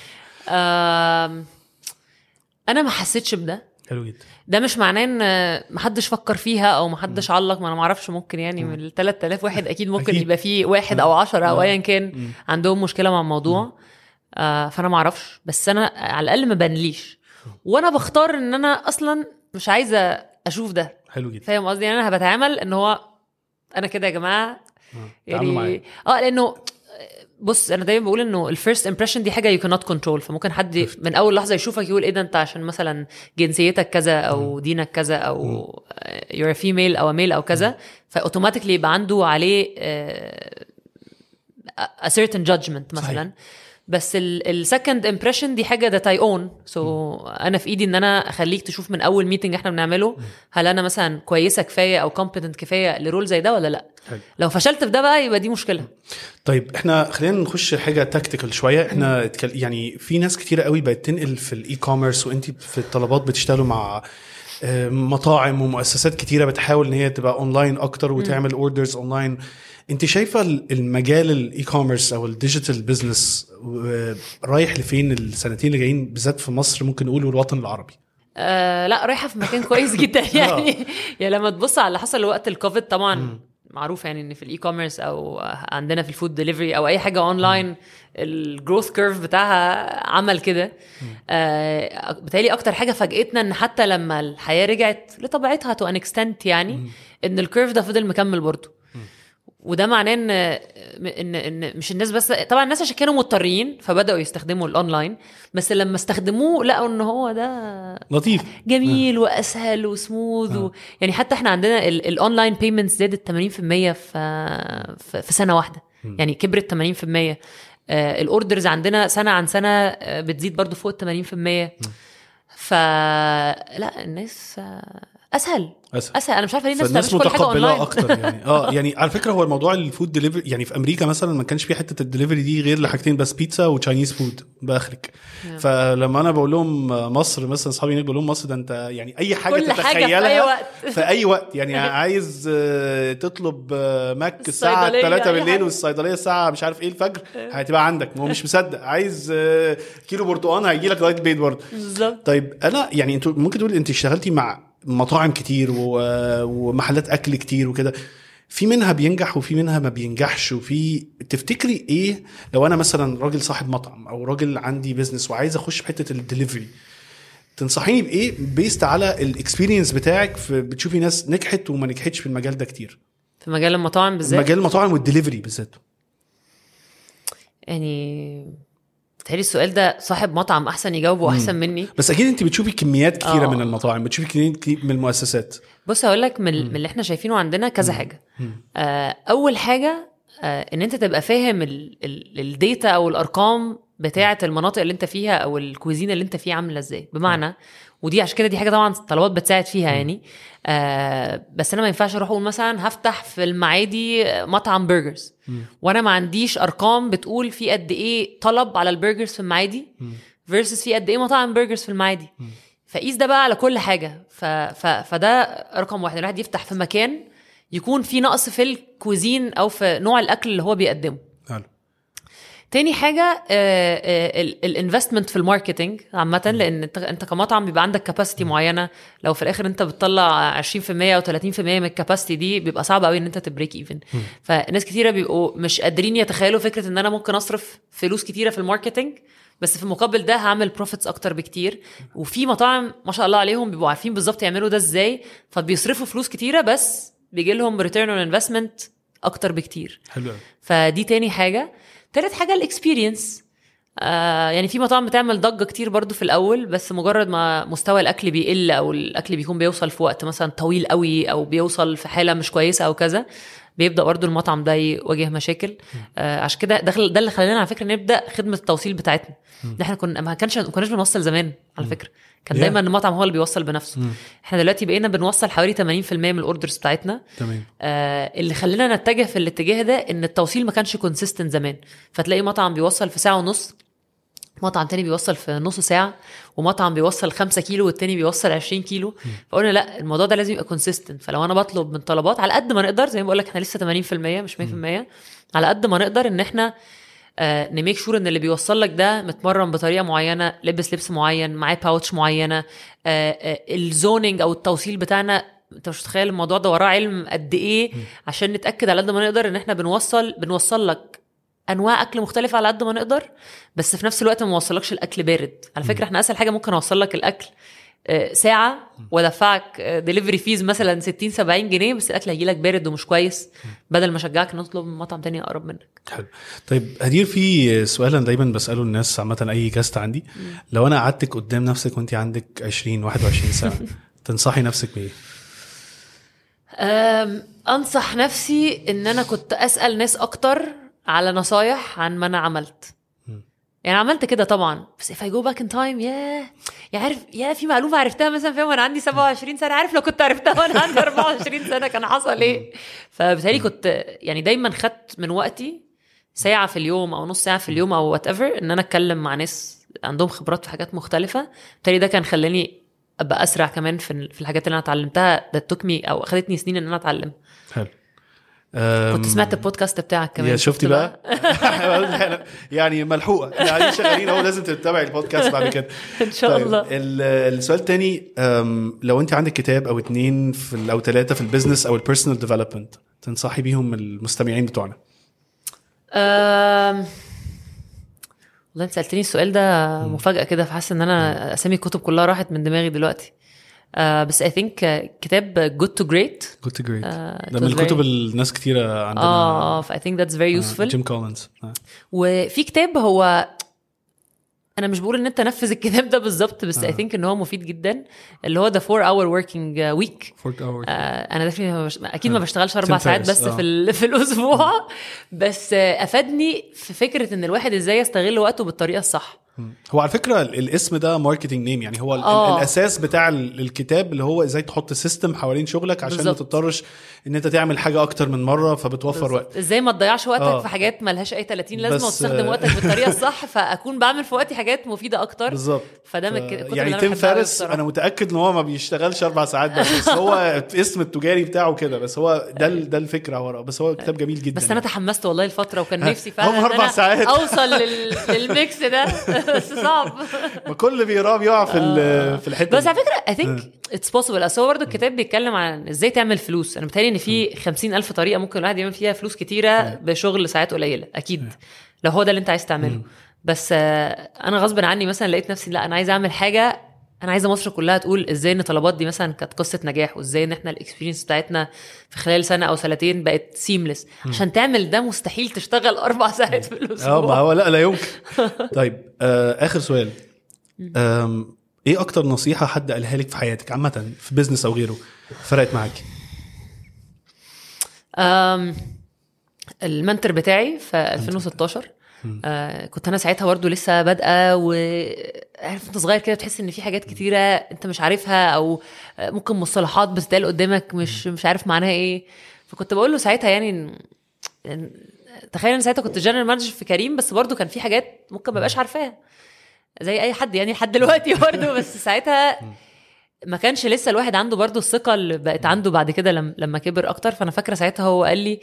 S1: آم، انا ما حسيتش بده
S2: حلو جدا
S1: ده مش معناه ان محدش فكر فيها او محدش علق ما انا ما اعرفش ممكن يعني من ال 3000 واحد اكيد ممكن
S2: أكيد.
S1: يبقى فيه واحد او عشرة او ايا كان عندهم مشكله مع الموضوع آه فانا ما اعرفش بس انا على الاقل ما بانليش وانا بختار ان انا اصلا مش عايزه اشوف ده
S2: حلو جدا
S1: فاهم قصدي يعني انا بتعامل ان هو انا كده يا جماعه
S2: آه، تعاملوا معايا.
S1: يعني اه لانه بص انا دايما بقول انه الفيرست امبريشن دي حاجه يو كانوت كنترول فممكن حد من اول لحظه يشوفك يقول ايه ده انت عشان مثلا جنسيتك كذا او دينك كذا او يور فيميل او ميل او كذا فاوتوماتيكلي يبقى عنده عليه آه، a certain judgment مثلا بس السكند امبريشن دي حاجه ذات اي اون سو انا في ايدي ان انا اخليك تشوف من اول ميتنج احنا بنعمله هل انا مثلا كويسه كفايه او كومبتنت كفايه لرول زي ده ولا لا
S2: حلو.
S1: لو فشلت في ده بقى يبقى دي مشكله
S2: طيب احنا خلينا نخش حاجه تكتيكال شويه احنا اتكل- يعني في ناس كتيره قوي بقت تنقل في الاي كوميرس وانت في الطلبات بتشتغلوا مع آه، مطاعم ومؤسسات كتيره بتحاول ان هي تبقى اونلاين اكتر وتعمل اوردرز اونلاين انت شايفه ال- المجال الاي كوميرس او الديجيتال بزنس رايح لفين السنتين اللي جايين بالذات في مصر ممكن نقول والوطن العربي
S1: آه لا رايحه في مكان كويس جدا يعني يعني لما تبص على اللي حصل وقت الكوفيد طبعا معروف يعني ان في الاي كوميرس او عندنا في الفود ديليفري او اي حاجه اونلاين الجروث كيرف بتاعها عمل كده آه بالتالي اكتر حاجه فاجئتنا ان حتى لما الحياه رجعت لطبيعتها تو ان اكستنت يعني ان الكيرف ده فضل مكمل برضه وده معناه ان ان ان مش الناس بس طبعا الناس عشان كانوا مضطرين فبداوا يستخدموا الاونلاين بس لما استخدموه لقوا ان هو ده
S2: لطيف
S1: جميل واسهل وسموث و... يعني حتى احنا عندنا ال- الاونلاين بيمنتس زادت 80% في في في سنه واحده يعني كبرت 80% الاوردرز عندنا سنه عن سنه آه، بتزيد برضو فوق ال 80% فلا الناس آه، اسهل
S2: أسهل.
S1: اسهل انا مش عارفه ليه الناس
S2: فالناس
S1: بتعملش كل حاجه
S2: متقبلاه
S1: اونلاين
S2: اكتر يعني اه يعني على فكره هو الموضوع الفود ديليفري يعني في امريكا مثلا ما كانش في حته الدليفري دي غير لحاجتين بس بيتزا وتشاينيز فود باخرك فلما انا بقول لهم مصر مثلا اصحابي هناك بقول لهم مصر ده انت يعني اي حاجه
S1: كل حاجة في
S2: تتخيلها
S1: أي وقت.
S2: في اي وقت يعني عايز آه، تطلب آه، ماك الساعه
S1: الصيدلية،
S2: 3
S1: أي
S2: بالليل
S1: حاجة.
S2: والصيدليه الساعه مش عارف ايه الفجر هتبقى عندك ما هو مش مصدق عايز آه، كيلو برتقال هيجي لك لغايه البيت برضه
S1: بالظبط
S2: طيب انا يعني انتوا ممكن تقول انت اشتغلتي مع مطاعم كتير و... ومحلات اكل كتير وكده في منها بينجح وفي منها ما بينجحش وفي تفتكري ايه لو انا مثلا راجل صاحب مطعم او راجل عندي بيزنس وعايز اخش في حته الدليفري تنصحيني بايه بيست على الاكسبيرينس بتاعك في بتشوفي ناس نجحت وما نجحتش في المجال ده كتير
S1: في مجال المطاعم بالذات
S2: مجال المطاعم والدليفري بالذات
S1: يعني بتهيألي السؤال ده صاحب مطعم احسن يجاوبه احسن مني
S2: بس اكيد انت بتشوفي كميات كتيره
S1: آه.
S2: من المطاعم بتشوفي كميات كتير من المؤسسات
S1: بص هقول لك من, من اللي احنا شايفينه عندنا كذا حاجه آه اول حاجه آه ان انت تبقى فاهم ال- ال- الديتا او الارقام بتاعه المناطق اللي انت فيها او الكوزين اللي انت فيه عامله ازاي بمعنى ودي عشان كده دي حاجه طبعا طلبات بتساعد فيها يعني آه بس انا ما ينفعش اروح اقول مثلا هفتح في المعادي مطعم برجرز وانا ما عنديش ارقام بتقول في قد ايه طلب على البرجرز في المعادي فيرسس في قد ايه مطاعم برجرز في المعادي فقيس ده بقى على كل حاجه ف... ف... فده رقم واحد الواحد يفتح في مكان يكون في نقص في الكوزين او في نوع الاكل اللي هو بيقدمه
S2: حلو
S1: تاني حاجه الانفستمنت في الماركتنج عامه لان انت انت كمطعم بيبقى عندك كاباسيتي معينه لو في الاخر انت بتطلع 20% او 30% من الكاباسيتي دي بيبقى صعب قوي ان انت تبريك ايفن فناس كتيره بيبقوا مش قادرين يتخيلوا فكره ان انا ممكن اصرف فلوس كتيره في الماركتنج بس في المقابل ده هعمل بروفيتس اكتر بكتير وفي مطاعم ما شاء الله عليهم بيبقوا عارفين بالظبط يعملوا ده ازاي فبيصرفوا فلوس كتيره بس بيجي لهم ريتيرن اون انفستمنت اكتر بكتير
S2: حلو قوي
S1: فدي تاني حاجه تالت حاجه الاكسبيرينس آه يعني في مطاعم بتعمل ضجه كتير برضو في الاول بس مجرد ما مستوى الاكل بيقل او الاكل بيكون بيوصل في وقت مثلا طويل قوي او بيوصل في حاله مش كويسه او كذا بيبدا برضو المطعم ده يواجه مشاكل آه عشان كده ده ده اللي خلانا على فكره نبدا خدمه التوصيل بتاعتنا ده احنا كنا ما كانش ما كناش بنوصل زمان على فكره كان
S2: Yeah.
S1: دايما المطعم هو اللي بيوصل بنفسه احنا دلوقتي بقينا بنوصل حوالي 80% من الاوردرز بتاعتنا
S2: تمام
S1: آه اللي خلانا نتجه في الاتجاه ده ان التوصيل ما كانش كونسيستنت زمان فتلاقي مطعم بيوصل في ساعه ونص مطعم تاني بيوصل في نص ساعة ومطعم بيوصل 5 كيلو والتاني بيوصل 20 كيلو فقلنا لا الموضوع ده لازم يبقى كونسيستنت فلو انا بطلب من طلبات على قد ما نقدر زي ما بقول لك احنا لسه 80% مش 100% على قد ما نقدر ان احنا آه نميك شور ان اللي بيوصل لك ده متمرن بطريقه معينه لبس لبس معين معاه باوتش معينه آه آه الزوننج او التوصيل بتاعنا انت مش متخيل الموضوع ده وراه علم قد ايه عشان نتاكد على قد ما نقدر ان احنا بنوصل بنوصل لك انواع اكل مختلفه على قد ما نقدر بس في نفس الوقت ما نوصلكش الاكل بارد على فكره احنا اسهل حاجه ممكن اوصل لك الاكل آه، ساعه وادفعك ديليفري فيز مثلا 60 70 جنيه بس الاكل هيجي لك بارد ومش كويس بدل ما اشجعك نطلب من مطعم تاني اقرب منك
S2: حلو طيب هدير في سؤال انا دايما بساله الناس عامه اي جاست عندي لو انا قعدتك قدام نفسك وانت عندك 20 21 سنه تنصحي نفسك بايه؟
S1: أم، انصح نفسي ان انا كنت اسال ناس اكتر على نصايح عن ما انا عملت يعني عملت كده طبعا بس if I go back in time ياه يا عارف يا في معلومه عرفتها مثلا فاهم وانا عندي 27 سنه عارف لو كنت عرفتها وانا عندي 24 سنه كان حصل ايه فبالتالي كنت يعني دايما خدت من وقتي ساعه في اليوم او نص ساعه في اليوم او وات ايفر ان انا اتكلم مع ناس عندهم خبرات في حاجات مختلفه بالتالي ده كان خلاني ابقى اسرع كمان في في الحاجات اللي انا اتعلمتها ده توك او اخذتني سنين ان انا اتعلمها
S2: حلو
S1: كنت سمعت البودكاست بتاعك كمان
S2: يا شفتي بقى يعني ملحوقه يعني شغالين اهو لازم تتابعي البودكاست بعد كده
S1: ان شاء
S2: طيب،
S1: الله
S2: ال- السؤال الثاني لو انت عندك كتاب او اتنين في ال- او ثلاثه في البيزنس او البيرسونال ديفلوبمنت تنصحي بيهم المستمعين بتوعنا
S1: أم... والله انت سالتني السؤال ده مفاجاه كده فحاسه ان انا اسامي الكتب كلها راحت من دماغي دلوقتي آه بس اي ثينك كتاب جود تو جريت
S2: جود تو جريت
S1: آه،
S2: ده
S1: it
S2: من
S1: was
S2: الكتب
S1: very-
S2: اللي الناس كتيره عندنا
S1: اه فاي ثينك ذاتس فيري يوسفول
S2: جيم كولينز
S1: وفي كتاب هو انا مش بقول ان انت نفذ الكتاب ده بالظبط بس اي ثينك ان هو مفيد جدا اللي هو ده 4 اور وركينج ويك
S2: فورك اور
S1: انا داخلي ما بش... اكيد ما بشتغلش اربع
S2: Tim
S1: ساعات
S2: Ferriss،
S1: بس
S2: آه.
S1: في ال... في الاسبوع بس آه، افادني في فكره ان الواحد ازاي يستغل وقته بالطريقه الصح
S2: هو على فكره ال- الاسم ده ماركتنج نيم يعني هو ال-
S1: آه.
S2: الاساس بتاع ال- الكتاب اللي هو ازاي تحط سيستم حوالين شغلك عشان
S1: بالظبط.
S2: ما تضطرش ان انت تعمل حاجه اكتر من مره فبتوفر وقت
S1: ازاي ما تضيعش وقتك
S2: آه.
S1: في حاجات ملهاش اي 30 لازمه
S2: بس،
S1: وتستخدم
S2: آه،
S1: وقتك بالطريقه الصح فاكون بعمل في وقتي حاجات مفيده اكتر
S2: بالظبط
S1: فده من
S2: ف-
S1: الك- الكتب اللي
S2: يعني
S1: أنا
S2: تيم
S1: بحبها أوي
S2: فارس
S1: الصراحة.
S2: انا متاكد ان هو ما بيشتغلش اربع ساعات بس, بس هو اسم التجاري بتاعه كده بس هو ده ال- ده الفكره وراه بس هو كتاب جميل جدا
S1: بس انا تحمست والله الفتره وكان
S2: ها،
S1: نفسي فعلا
S2: هم
S1: إن
S2: أربع
S1: أنا
S2: ساعات.
S1: اوصل لل... للميكس ده بس صعب
S2: ما كل اللي بيقراه بيقع في ال- في الحته
S1: بس
S2: دي.
S1: على فكره اي ثينك اتس بوسيبل اصل هو برضه الكتاب بيتكلم عن ازاي تعمل فلوس انا متهيألي ان في خمسين الف طريقه ممكن الواحد يعمل فيها فلوس كتيره بشغل ساعات قليله اكيد لو هو ده اللي انت عايز تعمله بس آه، انا غصب عني مثلا لقيت نفسي لا انا عايز اعمل حاجه انا عايزه مصر كلها تقول ازاي ان طلبات دي مثلا كانت قصه نجاح وازاي ان احنا الاكسبيرينس بتاعتنا في خلال سنه او سنتين بقت سيملس عشان تعمل ده مستحيل تشتغل اربع ساعات في
S2: اه ما
S1: الاسبوع
S2: هو لا لا يمكن طيب آه اخر سؤال آم ايه اكتر نصيحه حد قالها لك في حياتك عامه في بيزنس او غيره فرقت معاكي
S1: أم المنتور بتاعي في 2016 آه كنت انا ساعتها برضه لسه بادئه وعارف انت صغير كده بتحس ان في حاجات كتيره انت مش عارفها او آه، ممكن مصطلحات بتتقال قدامك مش مش عارف معناها ايه فكنت بقول له ساعتها يعني إن- إن- تخيل ان ساعتها كنت جنرال مانجر في كريم بس برضه كان في حاجات ممكن ما بقاش عارفاها زي اي حد يعني لحد دلوقتي برضه بس ساعتها ما كانش لسه الواحد عنده برضو الثقه اللي بقت عنده بعد كده لما, لما كبر اكتر فانا فاكره ساعتها هو قال لي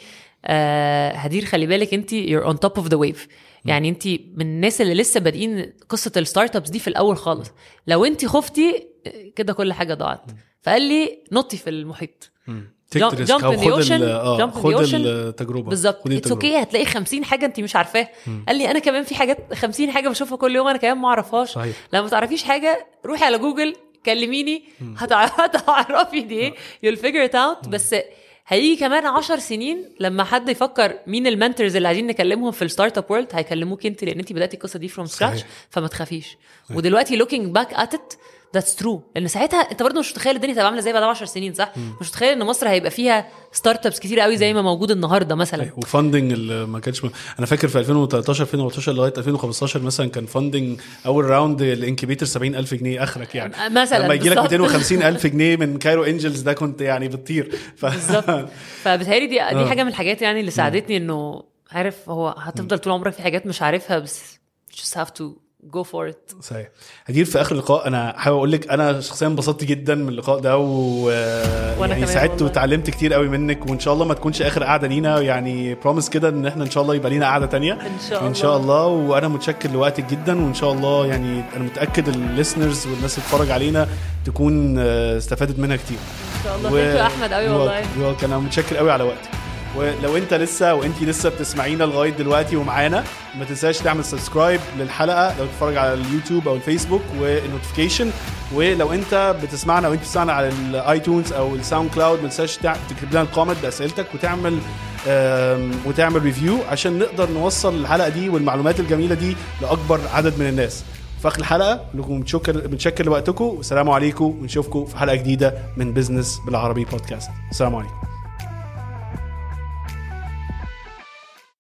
S1: آه هدير خلي بالك انت you're on top of the wave يعني انت من الناس اللي لسه بادئين قصه الستارت ابس دي في الاول خالص لو انت خفتي آه، كده كل حاجه ضاعت فقال لي نطي في المحيط
S2: تيك
S1: Jump-
S2: ريسك
S1: jump
S2: او
S1: in the
S2: خد
S1: ocean,
S2: ال- اه
S1: jump in the
S2: خد
S1: ocean.
S2: التجربه
S1: بالظبط
S2: خدي
S1: اتس
S2: التجربة.
S1: اوكي هتلاقي 50 حاجه انت مش عارفاها قال لي انا كمان في حاجات 50 حاجه بشوفها كل يوم انا كمان ما اعرفهاش
S2: صحيح.
S1: لما ما تعرفيش حاجه روحي على جوجل كلميني هتع- هتعرفي دي ايه you'll figure it out بس هيجي كمان 10 سنين لما حد يفكر مين المنتورز اللي عايزين نكلمهم في الستارت اب وورلد هيكلموك انت لان انت بداتي القصه دي فروم سكراتش
S2: صحيح.
S1: فما تخافيش ودلوقتي looking back at it that's true لان ساعتها انت برضه مش متخيل الدنيا تبقى عامله ازاي بعد 10 سنين صح مش متخيل ان مصر هيبقى فيها ستارت ابس كتير قوي زي ما موجود النهارده مثلا
S2: وفاندنج اللي ما كانش م... انا فاكر في 2013 2014 لغايه 2015 مثلا كان فاندنج اول راوند الانكيبيتر 70000 جنيه اخرك يعني
S1: مثلا
S2: لما يجي لك
S1: بالظبط.
S2: 250000 جنيه من كايرو انجلز ده كنت يعني بتطير ف...
S1: بالظبط فبتهيألي دي دي
S2: آه.
S1: حاجه من الحاجات يعني اللي ساعدتني انه عارف هو هتفضل طول عمرك في حاجات مش عارفها بس just have to go for it
S2: صحيح هدير في اخر اللقاء انا حابب اقول لك انا شخصيا انبسطت جدا من اللقاء ده و
S1: وأنا
S2: يعني
S1: كمان
S2: سعدت
S1: والله.
S2: وتعلمت كتير قوي منك وان شاء الله ما تكونش اخر قعده لينا يعني بروميس كده ان احنا ان شاء الله يبقى لينا قعده تانية
S1: ان شاء الله
S2: ان شاء الله وانا متشكر لوقتك جدا وان شاء الله يعني انا متاكد الليسنرز والناس اللي بتتفرج علينا تكون آه، استفادت منها كتير
S1: ان شاء الله ثانك يو احمد قوي والله
S2: والله انا متشكر قوي على وقتك ولو انت لسه وانت لسه بتسمعينا لغايه دلوقتي ومعانا ما تنساش تعمل سبسكرايب للحلقه لو تتفرج على اليوتيوب او الفيسبوك والنوتيفيكيشن ولو انت بتسمعنا او انت بتسمعنا على الايتونز او الساوند كلاود ما تنساش تع- تكتب لنا الكومنت باسئلتك وتعمل آم، وتعمل ريفيو عشان نقدر نوصل الحلقه دي والمعلومات الجميله دي لاكبر عدد من الناس في اخر الحلقه لكم متشكر متشكر لوقتكم والسلام عليكم ونشوفكم في حلقه جديده من بزنس بالعربي بودكاست السلام عليكم